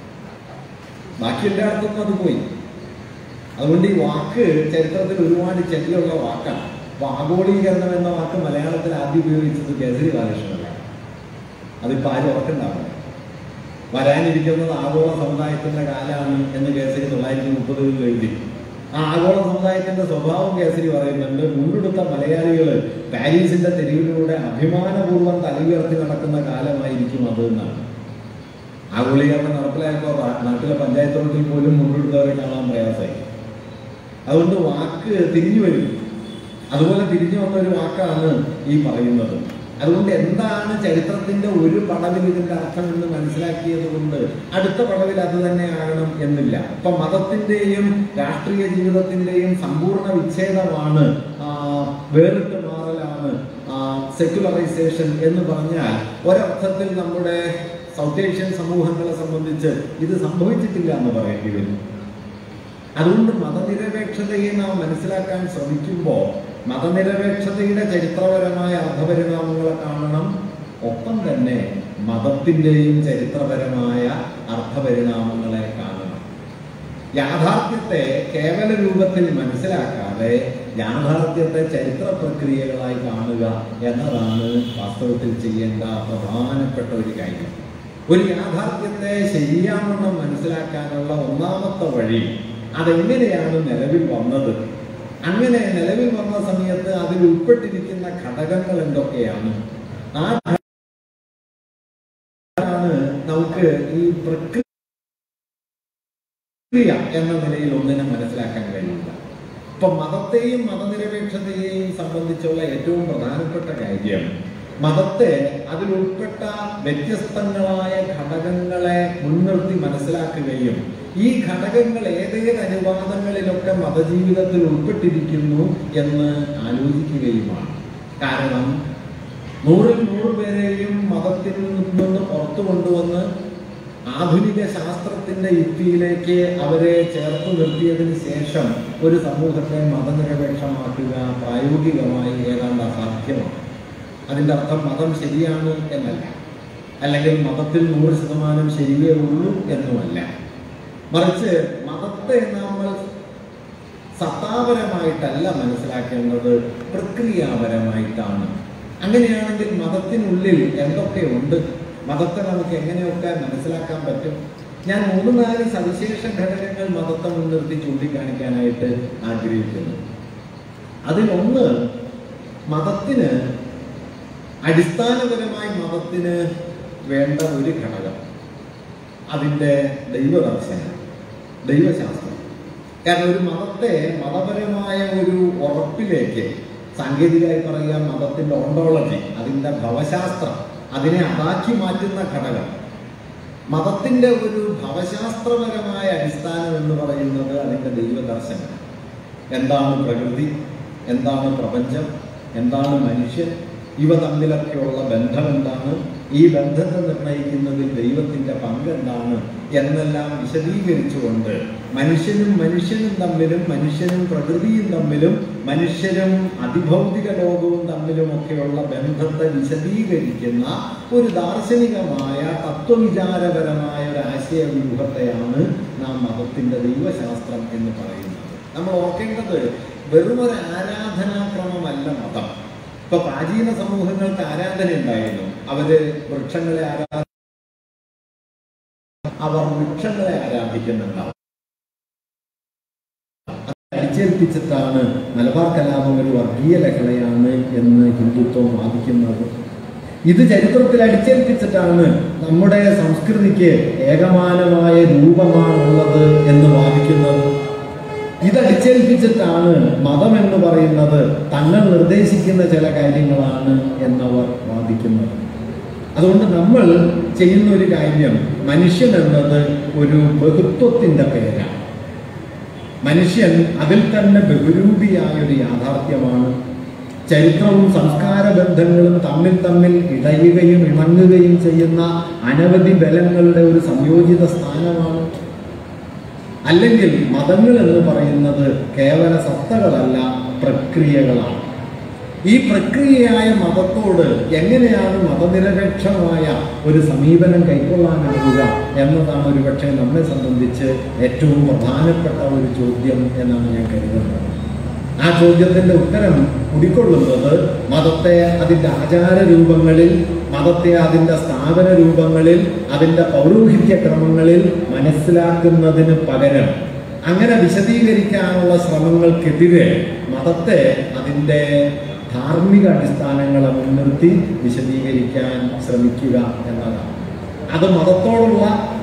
ബാക്കി എല്ലായിടത്തും അത് പോയി അതുകൊണ്ട് ഈ വാക്ക് ചരിത്രത്തിൽ ഒരുപാട് ചെല്ലുള്ള വാക്കാണ് അപ്പൊ ആഗോളീകരണം എന്ന വാക്ക് മലയാളത്തിൽ ആദ്യം ഉപയോഗിച്ചത് കേസരി ബാലകൃഷ്ണനാണ് അതിപ്പോ ആരും ഓർക്കണ്ടാവില്ല വരാനിരിക്കുന്നത് ആഗോള സമുദായത്തിന്റെ കാലാണ് എന്ന് കേസരി തൊള്ളായിരത്തി മുപ്പതുകളിൽ എഴുതി ആ ആഗോള സമുദായത്തിന്റെ സ്വഭാവം കേസരി പറയുന്നുണ്ട് മുണ്ടെടുത്ത മലയാളികൾ പാരീസിന്റെ തെരുവിലൂടെ അഭിമാനപൂർവ്വം തലയുയർത്തി നടക്കുന്ന കാലമായിരിക്കും അത് എന്നാണ് ആഗോളീകരണം നടപ്പിലായപ്പോൾ നാ- നാട്ടിലെ പഞ്ചായത്ത് റോട്ടിൽ പോലും മുണ്ടെടുത്തവരെ കാണാൻ പ്രയാസമായി അതുകൊണ്ട് വാക്ക് തിരിഞ്ഞു വരും അതുപോലെ തിരിഞ്ഞു വന്ന ഒരു വാക്കാണ് ഈ പറയുന്നത് അതുകൊണ്ട് എന്താണ് ചരിത്രത്തിന്റെ ഒരു പടവിൽ ഇതിന്റെ അർത്ഥം എന്ന് മനസ്സിലാക്കിയത് കൊണ്ട് അടുത്ത പടവിൽ അത് തന്നെ ആകണം എന്നില്ല ഇപ്പൊ മതത്തിന്റെയും രാഷ്ട്രീയ ജീവിതത്തിന്റെയും സമ്പൂർണ്ണ വിച്ഛേദമാണ് ആ, വേറിട്ട് മാറലാണ് സെക്യുലറൈസേഷൻ എന്ന് പറഞ്ഞാൽ ഒരർത്ഥത്തിൽ നമ്മുടെ സൗത്ത് ഏഷ്യൻ സമൂഹങ്ങളെ സംബന്ധിച്ച് ഇത് സംഭവിച്ചിട്ടില്ല എന്ന് പറയേണ്ടി വരും അതുകൊണ്ട് മതനിരപേക്ഷതയെ നാം മനസ്സിലാക്കാൻ ശ്രമിക്കുമ്പോൾ മതനിരപേക്ഷതയുടെ ചരിത്രപരമായ അർത്ഥപരിണാമങ്ങളെ കാണണം ഒപ്പം തന്നെ മതത്തിൻ്റെയും ചരിത്രപരമായ അർത്ഥപരിണാമങ്ങളെ കാണണം യാഥാർത്ഥ്യത്തെ കേവല രൂപത്തിൽ മനസ്സിലാക്കാതെ യാഥാർത്ഥ്യത്തെ ചരിത്ര പ്രക്രിയകളായി കാണുക എന്നതാണ് വാസ്തവത്തിൽ ചെയ്യേണ്ട പ്രധാനപ്പെട്ട ഒരു കാര്യം ഒരു യാഥാർത്ഥ്യത്തെ ശരിയാവണ്ണം മനസ്സിലാക്കാനുള്ള ഒന്നാമത്തെ വഴി അതെങ്ങനെയാണ് നിലവിൽ വന്നത് അങ്ങനെ നിലവിൽ വന്ന സമയത്ത് അതിൽ ഉൾപ്പെട്ടിരിക്കുന്ന ഘടകങ്ങൾ എന്തൊക്കെയാണ് ആ ഘടകങ്ങളാണ് നമുക്ക് ഈ പ്രക്രിയ എന്ന നിലയിൽ ഒന്നിനെ മനസ്സിലാക്കാൻ കഴിയില്ല ഇപ്പൊ മതത്തെയും മതനിരപേക്ഷതയെയും സംബന്ധിച്ചുള്ള ഏറ്റവും പ്രധാനപ്പെട്ട കാര്യം മതത്തെ അതിൽ ഉൾപ്പെട്ട വ്യത്യസ്തങ്ങളായ ഘടകങ്ങളെ മുൻനിർത്തി മനസ്സിലാക്കുകയും ഈ ഘടകങ്ങൾ ഏതേത് അനുവാദങ്ങളിലൊക്കെ മതജീവിതത്തിൽ ഉൾപ്പെട്ടിരിക്കുന്നു എന്ന് ആലോചിക്കുകയുമാണ് കാരണം നൂറിൽ നൂറ് പേരെയും മതത്തിൽ നിന്ന് പുറത്തു കൊണ്ടുവന്ന് ആധുനിക ശാസ്ത്രത്തിന്റെ യുക്തിയിലേക്ക് അവരെ ചേർത്ത് നിർത്തിയതിന് ശേഷം ഒരു സമൂഹത്തെ മതനിരപേക്ഷമാക്കുക പ്രായോഗികമായി ഏതാണ്ട് അസാധ്യമാണ് അതിൻ്റെ അർത്ഥം മതം ശരിയാണ് എന്നല്ല അല്ലെങ്കിൽ മതത്തിൽ നൂറ് ശതമാനം ശരിയേ ഉള്ളൂ എന്നുമല്ല മറിച്ച് മതത്തെ നമ്മൾ സത്താപരമായിട്ടല്ല മനസ്സിലാക്കേണ്ടത് പ്രക്രിയാപരമായിട്ടാണ് അങ്ങനെയാണെങ്കിൽ മതത്തിനുള്ളിൽ എന്തൊക്കെയുണ്ട് മതത്തെ നമുക്ക് എങ്ങനെയൊക്കെ മനസ്സിലാക്കാൻ പറ്റും ഞാൻ മൂന്ന് നാല് സവിശേഷ ഘടകങ്ങൾ മതത്തെ മുൻനിർത്തി ചൂണ്ടിക്കാണിക്കാനായിട്ട് ആഗ്രഹിക്കുന്നു അതിലൊന്ന് മതത്തിന് അടിസ്ഥാനപരമായി മതത്തിന് വേണ്ട ഒരു ഘടകം അതിൻ്റെ ദൈവദർശനം ദൈവശാസ്ത്രം കാരണം ഒരു മതത്തെ മതപരമായ ഒരു ഉറപ്പിലേക്ക് സാങ്കേതികമായി പറയുക മതത്തിൻ്റെ ഓണ്ടോളജി അതിൻ്റെ ഭവശാസ്ത്രം അതിനെ അതാക്കി മാറ്റുന്ന ഘടകം മതത്തിൻ്റെ ഒരു ഭവശാസ്ത്രപരമായ അടിസ്ഥാനം എന്ന് പറയുന്നത് അതിൻ്റെ ദൈവദർശനം എന്താണ് പ്രകൃതി എന്താണ് പ്രപഞ്ചം എന്താണ് മനുഷ്യൻ ഇവ തമ്മിലൊക്കെയുള്ള ബന്ധം എന്താണ് ഈ ബന്ധത്തെ നിർണ്ണയിക്കുന്നതിൽ ദൈവത്തിന്റെ പങ്ക് എന്താണ് എന്നെല്ലാം വിശദീകരിച്ചുകൊണ്ട് മനുഷ്യനും മനുഷ്യനും തമ്മിലും മനുഷ്യനും പ്രകൃതിയും തമ്മിലും മനുഷ്യരും അതിഭൗതിക ലോകവും തമ്മിലുമൊക്കെയുള്ള ബന്ധത്തെ വിശദീകരിക്കുന്ന ഒരു ദാർശനികമായ തത്വവിചാരപരമായ ഒരു ആശയവ്യൂഹത്തെയാണ് നാം മതത്തിന്റെ ദൈവശാസ്ത്രം എന്ന് പറയുന്നത് നമ്മൾ ഓർക്കേണ്ടത് വെറുമൊരു ആരാധനാക്രമമല്ല മതം ഇപ്പൊ പ്രാചീന സമൂഹങ്ങൾക്ക് ആരാധന ഉണ്ടായിരുന്നു അവര് വൃക്ഷങ്ങളെ ആരാധ അവർ വൃക്ഷങ്ങളെ ആരാധിക്കുന്നുണ്ടാവും അടിച്ചേൽപ്പിച്ചിട്ടാണ് മലബാർ കലാപം ഒരു വർഗീയ ലഹളയാണ് എന്ന് ഹിന്ദുത്വം വാദിക്കുന്നത് ഇത് ചരിത്രത്തിൽ അടിച്ചേൽപ്പിച്ചിട്ടാണ് നമ്മുടെ സംസ്കൃതിക്ക് ഏകമാനമായ രൂപമാണുള്ളത് എന്ന് വാദിക്കുന്നത് ഇതടിച്ചേൽപ്പിച്ചിട്ടാണ് മതം എന്ന് പറയുന്നത് തങ്ങൾ നിർദ്ദേശിക്കുന്ന ചില കാര്യങ്ങളാണ് എന്നവർ വാദിക്കുന്നത് അതുകൊണ്ട് നമ്മൾ ചെയ്യുന്ന ഒരു കാര്യം മനുഷ്യൻ എന്നത് ഒരു ബഹുത്വത്തിന്റെ പേരാണ് മനുഷ്യൻ അതിൽ തന്നെ ബഹുരൂപിയായ ഒരു യാഥാർത്ഥ്യമാണ് ചരിത്രവും സംസ്കാര ബന്ധങ്ങളും തമ്മിൽ തമ്മിൽ ഇടയുകയും ഇണങ്ങുകയും ചെയ്യുന്ന അനവധി ബലങ്ങളുടെ ഒരു സംയോജിത സ്ഥാനമാണ് അല്ലെങ്കിൽ മതങ്ങൾ എന്ന് പറയുന്നത് കേവല സത്തകളല്ല പ്രക്രിയകളാണ് ഈ പ്രക്രിയയായ മതത്തോട് എങ്ങനെയാണ് മതനിരപേക്ഷമായ ഒരു സമീപനം കൈക്കൊള്ളാനാവുക എന്നതാണ് ഒരുപക്ഷെ നമ്മെ സംബന്ധിച്ച് ഏറ്റവും പ്രധാനപ്പെട്ട ഒരു ചോദ്യം എന്നാണ് ഞാൻ കരുതുന്നത് ആ ചോദ്യത്തിന്റെ ഉത്തരം ഉൾക്കൊള്ളുന്നത് മതത്തെ അതിൻ്റെ ആചാര രൂപങ്ങളിൽ മതത്തെ അതിൻ്റെ സ്ഥാപന രൂപങ്ങളിൽ അതിൻ്റെ പൗരോഹിത്യ ക്രമങ്ങളിൽ മനസ്സിലാക്കുന്നതിന് പകരം അങ്ങനെ വിശദീകരിക്കാനുള്ള ശ്രമങ്ങൾക്കെതിരെ മതത്തെ അതിൻ്റെ ധാർമ്മിക അടിസ്ഥാനങ്ങളെ മുൻനിർത്തി വിശദീകരിക്കാൻ ശ്രമിക്കുക എന്നതാണ് അത് മതത്തോടുള്ള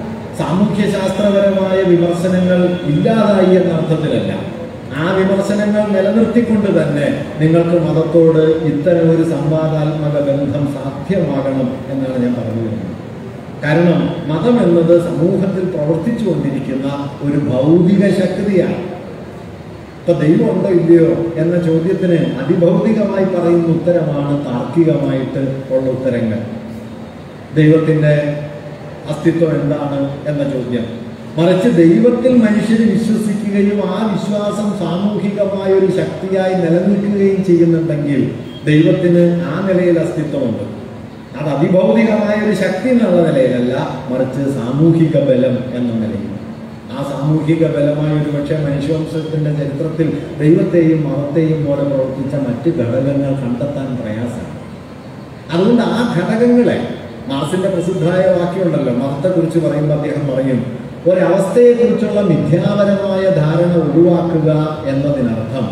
സാമൂഹ്യശാസ്ത്രപരമായ വിമർശനങ്ങൾ ഇല്ലാതായി എന്ന അർത്ഥത്തിലല്ല ആ വിമർശനങ്ങൾ നിലനിർത്തിക്കൊണ്ട് തന്നെ നിങ്ങൾക്ക് മതത്തോട് ഇത്തരം ഒരു സംവാദാത്മക ബന്ധം സാധ്യമാകണം എന്നാണ് ഞാൻ പറഞ്ഞു വരുന്നത് കാരണം മതം എന്നത് സമൂഹത്തിൽ പ്രവർത്തിച്ചു കൊണ്ടിരിക്കുന്ന ഒരു ഭൗതിക ശക്തിയാണ് ഇപ്പൊ ദൈവം ഉണ്ടോ ഇല്ലയോ എന്ന ചോദ്യത്തിന് അതിഭൗതികമായി പറയുന്ന ഉത്തരമാണ് താർക്കികമായിട്ട് ഉള്ള ഉത്തരങ്ങൾ ദൈവത്തിന്റെ അസ്തിത്വം എന്താണ് എന്ന ചോദ്യം മറിച്ച് ദൈവത്തിൽ മനുഷ്യർ വിശ്വസിക്കുകയും ആ വിശ്വാസം സാമൂഹികമായ ഒരു ശക്തിയായി നിലനിൽക്കുകയും ചെയ്യുന്നുണ്ടെങ്കിൽ ദൈവത്തിന് ആ നിലയിൽ അസ്തിത്വമുണ്ട് അത് അതിഭൗതികമായ ഒരു ശക്തി എന്നുള്ള നിലയിലല്ല മറിച്ച് സാമൂഹിക ബലം എന്ന നിലയിൽ ആ സാമൂഹിക ബലമായ ഒരു പക്ഷേ മനുഷ്യവംശത്തിന്റെ ചരിത്രത്തിൽ ദൈവത്തെയും മതത്തെയും പോലെ പ്രവർത്തിച്ച മറ്റ് ഘടകങ്ങൾ കണ്ടെത്താൻ പ്രയാസമാണ് അതുകൊണ്ട് ആ ഘടകങ്ങളെ മാർസിന്റെ പ്രസിദ്ധമായ വാക്യമുണ്ടല്ലോ മതത്തെക്കുറിച്ച് പറയുമ്പോൾ അദ്ദേഹം പറയും ഒരവസ്ഥയെക്കുറിച്ചുള്ള മിഥ്യാപരമായ ധാരണ ഒഴിവാക്കുക എന്നതിനർത്ഥം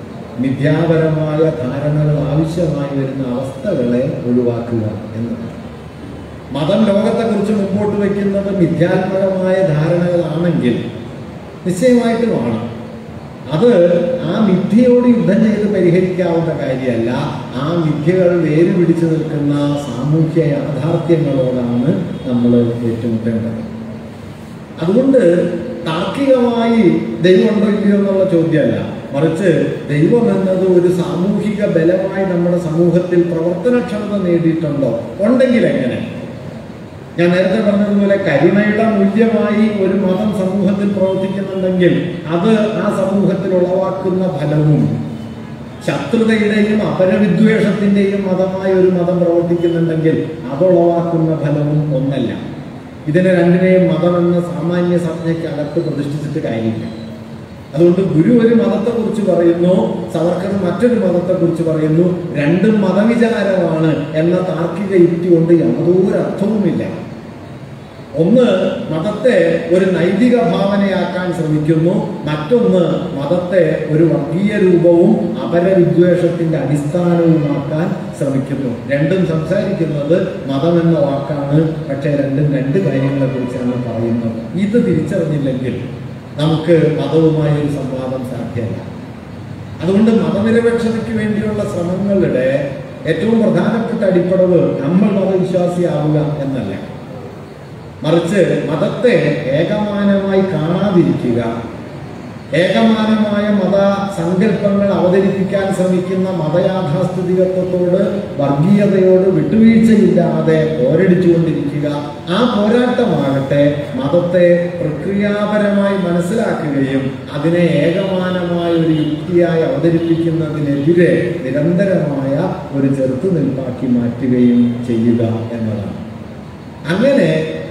മിഥ്യാപരമായ ധാരണകൾ ആവശ്യമായി വരുന്ന അവസ്ഥകളെ ഒഴിവാക്കുക എന്നതാണ് മതം ലോകത്തെക്കുറിച്ച് മുമ്പോട്ട് വയ്ക്കുന്നത് മിഥ്യാത്മകമായ ധാരണകളാണെങ്കിൽ നിശ്ചയമായിട്ടുമാണ് അത് ആ മിഥ്യയോട് യുദ്ധം ചെയ്ത് പരിഹരിക്കാവുന്ന കാര്യമല്ല ആ മിഥ്യകൾ വേര് പിടിച്ചു നിൽക്കുന്ന സാമൂഹ്യ യാഥാർത്ഥ്യങ്ങളോടാണ് നമ്മൾ ഏറ്റുമുട്ടേണ്ടത് അതുകൊണ്ട് താർക്കികമായി ദൈവമുണ്ടോ ഇല്ലയോ എന്നുള്ള ചോദ്യമല്ല മറിച്ച് ദൈവം എന്നത് ഒരു സാമൂഹിക ബലമായി നമ്മുടെ സമൂഹത്തിൽ പ്രവർത്തനക്ഷമത നേടിയിട്ടുണ്ടോ ഉണ്ടെങ്കിൽ എങ്ങനെ ഞാൻ നേരത്തെ പറഞ്ഞതുപോലെ കരുണയുടെ മൂല്യമായി ഒരു മതം സമൂഹത്തിൽ പ്രവർത്തിക്കുന്നുണ്ടെങ്കിൽ അത് ആ സമൂഹത്തിൽ ഉളവാക്കുന്ന ഫലവും ശത്രുതയുടെയും അപരവിദ്വേഷത്തിന്റെയും മതമായ ഒരു മതം പ്രവർത്തിക്കുന്നുണ്ടെങ്കിൽ അത് ഉളവാക്കുന്ന ഫലവും ഒന്നല്ല ഇതിനെ രണ്ടിനെയും മതം എന്ന സാമാന്യ സംജ്ഞയ്ക്ക് അകത്ത് പ്രതിഷ്ഠിച്ചിട്ട് കാര്യമില്ല അതുകൊണ്ട് ഗുരു ഒരു മതത്തെക്കുറിച്ച് പറയുന്നു സവർക്കർ മറ്റൊരു മതത്തെക്കുറിച്ച് പറയുന്നു രണ്ടും മതവിചാരമാണ് എന്ന താർക്കിക യുക്തി കൊണ്ട് യാതൊരു അർത്ഥവുമില്ല ഒന്ന് മതത്തെ ഒരു നൈതിക ഭാവനയാക്കാൻ ശ്രമിക്കുന്നു മറ്റൊന്ന് മതത്തെ ഒരു വർഗീയ രൂപവും അപരവിദ്വേഷത്തിന്റെ അടിസ്ഥാനവുമാക്കാൻ ശ്രമിക്കുന്നു രണ്ടും സംസാരിക്കുന്നത് മതം എന്ന വാക്കാണ് പക്ഷേ രണ്ടും രണ്ട് കാര്യങ്ങളെ കുറിച്ചാണ് പറയുന്നത് ഇത് തിരിച്ചറിഞ്ഞില്ലെങ്കിൽ നമുക്ക് മതവുമായി ഒരു സംവാദം സാധ്യമല്ല അതുകൊണ്ട് മതനിരപേക്ഷതയ്ക്ക് വേണ്ടിയുള്ള ശ്രമങ്ങളുടെ ഏറ്റവും പ്രധാനപ്പെട്ട അടിപ്പടവ് നമ്മൾ മതവിശ്വാസിയാവുക എന്നല്ല മറിച്ച് മതത്തെ ഏകമാനമായി കാണാതിരിക്കുക ഏകമാനമായ മത സങ്കല്പങ്ങൾ അവതരിപ്പിക്കാൻ ശ്രമിക്കുന്ന മതയാഥാസ്ഥിതികത്വത്തോട് വർഗീയതയോട് വിട്ടുവീഴ്ചയില്ലാതെ പോരടിച്ചുകൊണ്ടിരിക്കുക ആ പോരാട്ടമാകട്ടെ മതത്തെ പ്രക്രിയാപരമായി മനസ്സിലാക്കുകയും അതിനെ ഏകമാനമായ ഒരു യുക്തിയായി അവതരിപ്പിക്കുന്നതിനെതിരെ നിരന്തരമായ ഒരു ചെറുത്തുനിൽപ്പാക്കി മാറ്റുകയും ചെയ്യുക എന്നതാണ് അങ്ങനെ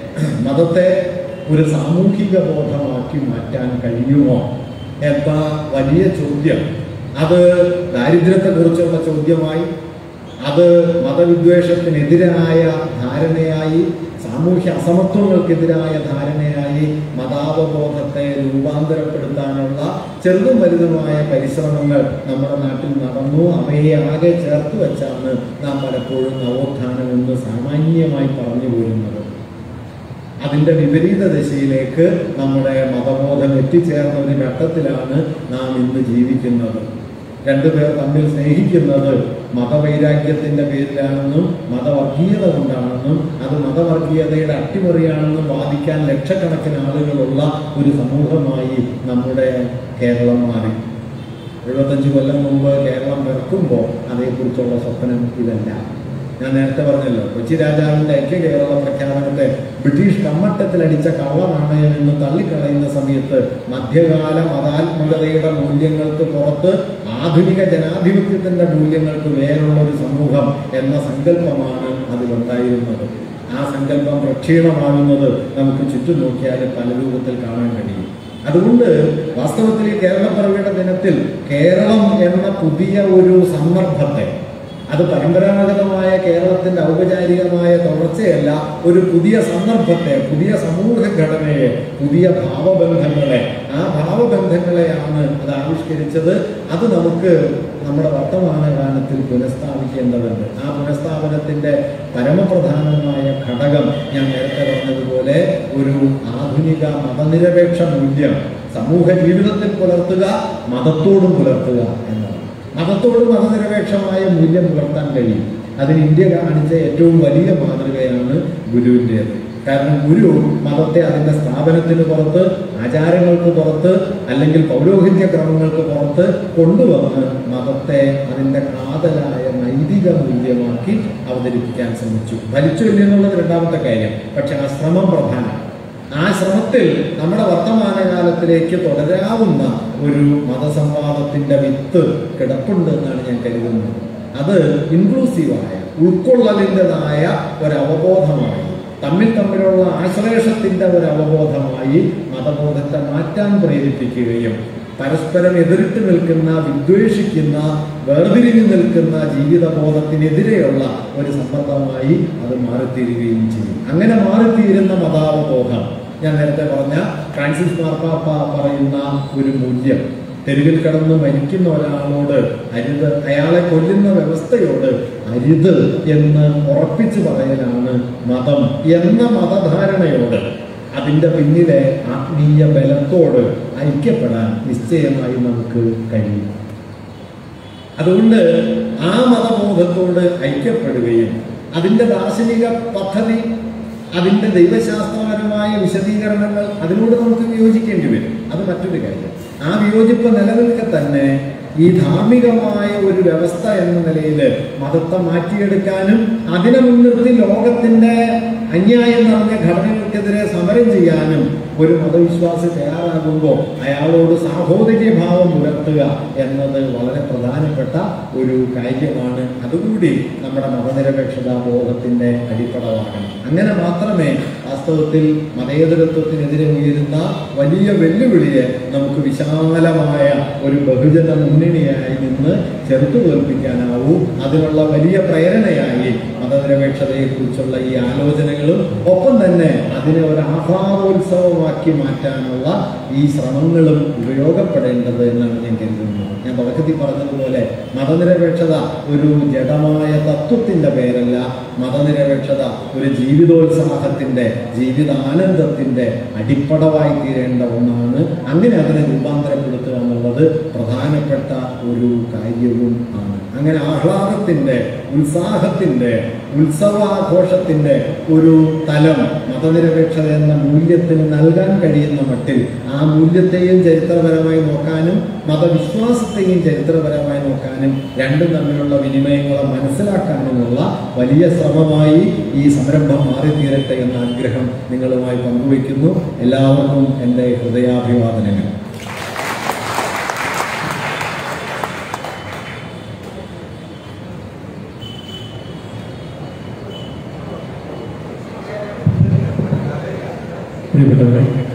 മതത്തെ ഒരു സാമൂഹിക ബോധമാക്കി മാറ്റാൻ കഴിയുമോ എന്ന വലിയ ചോദ്യം അത് ദാരിദ്ര്യത്തെക്കുറിച്ചുള്ള ചോദ്യമായി അത് മതവിദ്വേഷത്തിനെതിരായ ധാരണയായി സാമൂഹ്യ അസമത്വങ്ങൾക്കെതിരായ ധാരണയായി മതാവബോധത്തെ രൂപാന്തരപ്പെടുത്താനുള്ള ചെറുതും വലുതുമായ പരിശ്രമങ്ങൾ നമ്മുടെ നാട്ടിൽ നടന്നു അവയെ ആകെ ചേർത്ത് വെച്ചാണ് നാം പലപ്പോഴും നവോത്ഥാനം എന്ന് സാമാന്യമായി പറഞ്ഞു പോരുന്നത് അതിന്റെ വിപരീത ദിശയിലേക്ക് നമ്മുടെ മതബോധം എത്തിച്ചേർന്ന ഒരു ഘട്ടത്തിലാണ് നാം ഇന്ന് ജീവിക്കുന്നത് രണ്ടുപേർ തമ്മിൽ സ്നേഹിക്കുന്നത് മതവൈരാഗ്യത്തിന്റെ പേരിലാണെന്നും മതവർഗീയത കൊണ്ടാണെന്നും അത് മതവർഗീയതയുടെ അട്ടിമറിയാണെന്നും വാദിക്കാൻ ലക്ഷക്കണക്കിന് ആളുകളുള്ള ഒരു സമൂഹമായി നമ്മുടെ കേരളം മാറി എഴുപത്തഞ്ച് കൊല്ലം മുമ്പ് കേരളം പിറക്കുമ്പോൾ അതേക്കുറിച്ചുള്ള സ്വപ്നം ഇതല്ല ഞാൻ നേരത്തെ പറഞ്ഞല്ലോ കൊച്ചി രാജാവിന്റെ ഐക്യ കേരള പ്രഖ്യാപനത്തെ ബ്രിട്ടീഷ് കമ്മട്ടത്തിലടിച്ച കള്ള നാണയം എന്ന് തള്ളിക്കളയുന്ന സമയത്ത് മധ്യകാല മതാത്മകതയുടെ മൂല്യങ്ങൾക്ക് പുറത്ത് ആധുനിക ജനാധിപത്യത്തിന്റെ മൂല്യങ്ങൾക്ക് വേറുള്ള ഒരു സമൂഹം എന്ന സങ്കല്പമാണ് അതിലുണ്ടായിരുന്നത് ആ സങ്കല്പം പ്രക്ഷീണമാകുന്നത് നമുക്ക് ചുറ്റും നോക്കിയാൽ പല രൂപത്തിൽ കാണാൻ കഴിയും അതുകൊണ്ട് വാസ്തവത്തിൽ ഈ കേരളപ്പിറവിയുടെ ദിനത്തിൽ കേരളം എന്ന പുതിയ ഒരു സന്ദർഭത്തെ അത് പരമ്പരാഗതമായ കേരളത്തിന്റെ ഔപചാരികമായ തുടർച്ചയല്ല ഒരു പുതിയ സന്ദർഭത്തെ പുതിയ സമൂഹ ഘടനയെ പുതിയ ഭാവബന്ധങ്ങളെ ആ ഭാവബന്ധങ്ങളെയാണ് അത് ആവിഷ്കരിച്ചത് അത് നമുക്ക് നമ്മുടെ വർത്തമാനകാലത്തിൽ പുനഃസ്ഥാപിക്കേണ്ടതുണ്ട് ആ പുനഃസ്ഥാപനത്തിന്റെ പരമപ്രധാനമായ ഘടകം ഞാൻ നേരത്തെ പറഞ്ഞതുപോലെ ഒരു ആധുനിക മതനിരപേക്ഷ മൂല്യം സമൂഹ ജീവിതത്തിൽ പുലർത്തുക മതത്തോടും പുലർത്തുക എന്നതാണ് മതത്തോട് മതനിരപേക്ഷമായ മൂല്യം പുലർത്താൻ കഴിയും അതിന് ഇന്ത്യ കാണിച്ച ഏറ്റവും വലിയ മാതൃകയാണ് ഗുരുവിൻ്റേത് കാരണം ഗുരു മതത്തെ അതിൻ്റെ സ്ഥാപനത്തിന് പുറത്ത് ആചാരങ്ങൾക്ക് പുറത്ത് അല്ലെങ്കിൽ പൗരോഹിത്യ ക്രമങ്ങൾക്ക് പുറത്ത് കൊണ്ടുവന്ന് മതത്തെ അതിൻ്റെ കാതലായ നൈതിക മൂല്യമാക്കി അവതരിപ്പിക്കാൻ ശ്രമിച്ചു ഭരിച്ചു എന്നുള്ളത് രണ്ടാമത്തെ കാര്യം പക്ഷെ ആ ശ്രമം പ്രധാനം ആ ശ്രമത്തിൽ നമ്മുടെ വർത്തമാനകാലത്തിലേക്ക് തുടരാവുന്ന ഒരു മതസംവാദത്തിന്റെ വിത്ത് കിടപ്പുണ്ട് എന്നാണ് ഞാൻ കരുതുന്നത് അത് ഇൻക്ലൂസീവായ ഉൾക്കൊള്ളലിൻ്റെതായ ഒരു അവബോധമായി തമ്മിൽ തമ്മിലുള്ള ആശ്ലേഷത്തിന്റെ ഒരു അവബോധമായി മതബോധത്തെ മാറ്റാൻ പ്രേരിപ്പിക്കുകയും പരസ്പരം എതിരിട്ട് നിൽക്കുന്ന വിദ്വേഷിക്കുന്ന വേർതിരിഞ്ഞു നിൽക്കുന്ന ജീവിതബോധത്തിനെതിരെയുള്ള ഒരു സമ്മർദ്ദമായി അത് മാറിത്തീരുകയും ചെയ്യും അങ്ങനെ മാറിത്തീരുന്ന മതാവബോധം ഞാൻ നേരത്തെ പറഞ്ഞ ഫ്രാൻസിസ് മാർപ്പാപ്പ പറയുന്ന ഒരു മൂല്യം തെരുവിൽ കിടന്ന് മരിക്കുന്ന ഒരാളോട് അരുത് അയാളെ കൊല്ലുന്ന വ്യവസ്ഥയോട് അരുത് എന്ന് ഉറപ്പിച്ചു പറയലാണ് മതം എന്ന മതധാരണയോട് അതിൻ്റെ പിന്നിലെ ആത്മീയ ബലത്തോട് ഐക്യപ്പെടാൻ നിശ്ചയമായി നമുക്ക് കഴിയും അതുകൊണ്ട് ആ മതബോധത്തോട് ഐക്യപ്പെടുകയും അതിൻ്റെ ദാർശനിക പദ്ധതി അതിൻ്റെ ദൈവശാസ്ത്രപരമായ വിശദീകരണങ്ങൾ അതിനോട് നമുക്ക് വിയോജിക്കേണ്ടി വരും അത് മറ്റൊരു കാര്യം ആ വിയോജിപ്പ് നിലനിൽക്കെ തന്നെ ഈ ധാർമ്മികമായ ഒരു വ്യവസ്ഥ എന്ന നിലയിൽ മതത്തെ മാറ്റിയെടുക്കാനും അതിനെ മുൻനിർത്തി ലോകത്തിന്റെ അന്യായം നിറഞ്ഞ ഘടനകൾക്കെതിരെ സമരം ചെയ്യാനും ഒരു മതവിശ്വാസി തയ്യാറാകുമ്പോൾ അയാളോട് സാഹോദര്യഭാവം പുലർത്തുക എന്നത് വളരെ പ്രധാനപ്പെട്ട ഒരു കാര്യമാണ് അതുകൂടി നമ്മുടെ മതനിരപേക്ഷതാ ബോധത്തിന്റെ അടിത്തറവാകണം അങ്ങനെ മാത്രമേ വാസ്തവത്തിൽ മതേതരത്വത്തിനെതിരെ ഉയരുന്ന വലിയ വെല്ലുവിളിയെ നമുക്ക് വിശാലമായ ഒരു ബഹുജന മുന്നണിയായി നിന്ന് ചെറുത്തു തോൽപ്പിക്കാനാവൂ അതിനുള്ള വലിയ പ്രേരണയായി മതനിരപേക്ഷതയെക്കുറിച്ചുള്ള ഈ ആലോചനകളും ഒപ്പം തന്നെ അതിനെ ഒരു ആഹ്ലാദോത്സവമാക്കി മാറ്റാനുള്ള ഈ ശ്രമങ്ങളും ഉപയോഗപ്പെടേണ്ടത് എന്നാണ് ഞാൻ കരുതുന്നത് ഞാൻ തുടക്കത്തിൽ പറഞ്ഞതുപോലെ മതനിരപേക്ഷത ഒരു ജഡമായ തത്വത്തിന്റെ പേരല്ല മതനിരപേക്ഷത ഒരു ജീവിതോത്സാഹത്തിന്റെ ജീവിതാനന്ദത്തിന്റെ അടിപ്പടവായി തീരേണ്ട ഒന്നാണ് അങ്ങനെ അതിനെ രൂപാന്തരപ്പെടുത്തുക എന്നുള്ളത് പ്രധാനപ്പെട്ട ഒരു കാര്യവും ആണ് അങ്ങനെ ആഹ്ലാദത്തിന്റെ ഉത്സാഹത്തിന്റെ ഉത്സവാഘോഷത്തിന്റെ ഒരു തലം മതനിരപേക്ഷത എന്ന മൂല്യത്തിന് നൽകാൻ കഴിയുന്ന മട്ടിൽ ആ മൂല്യത്തെയും ചരിത്രപരമായി നോക്കാനും മതവിശ്വാസത്തെയും ചരിത്രപരമായി നോക്കാനും രണ്ടും തമ്മിലുള്ള വിനിമയങ്ങളെ മനസ്സിലാക്കാനുമുള്ള വലിയ ശ്രമമായി ഈ സംരംഭം മാറിത്തീരട്ടെ എന്ന ആഗ്രഹം നിങ്ങളുമായി പങ്കുവയ്ക്കുന്നു എല്ലാവർക്കും എൻ്റെ ഹൃദയാഭിവാദനങ്ങൾ പ്രിയപ്പെട്ടവരെ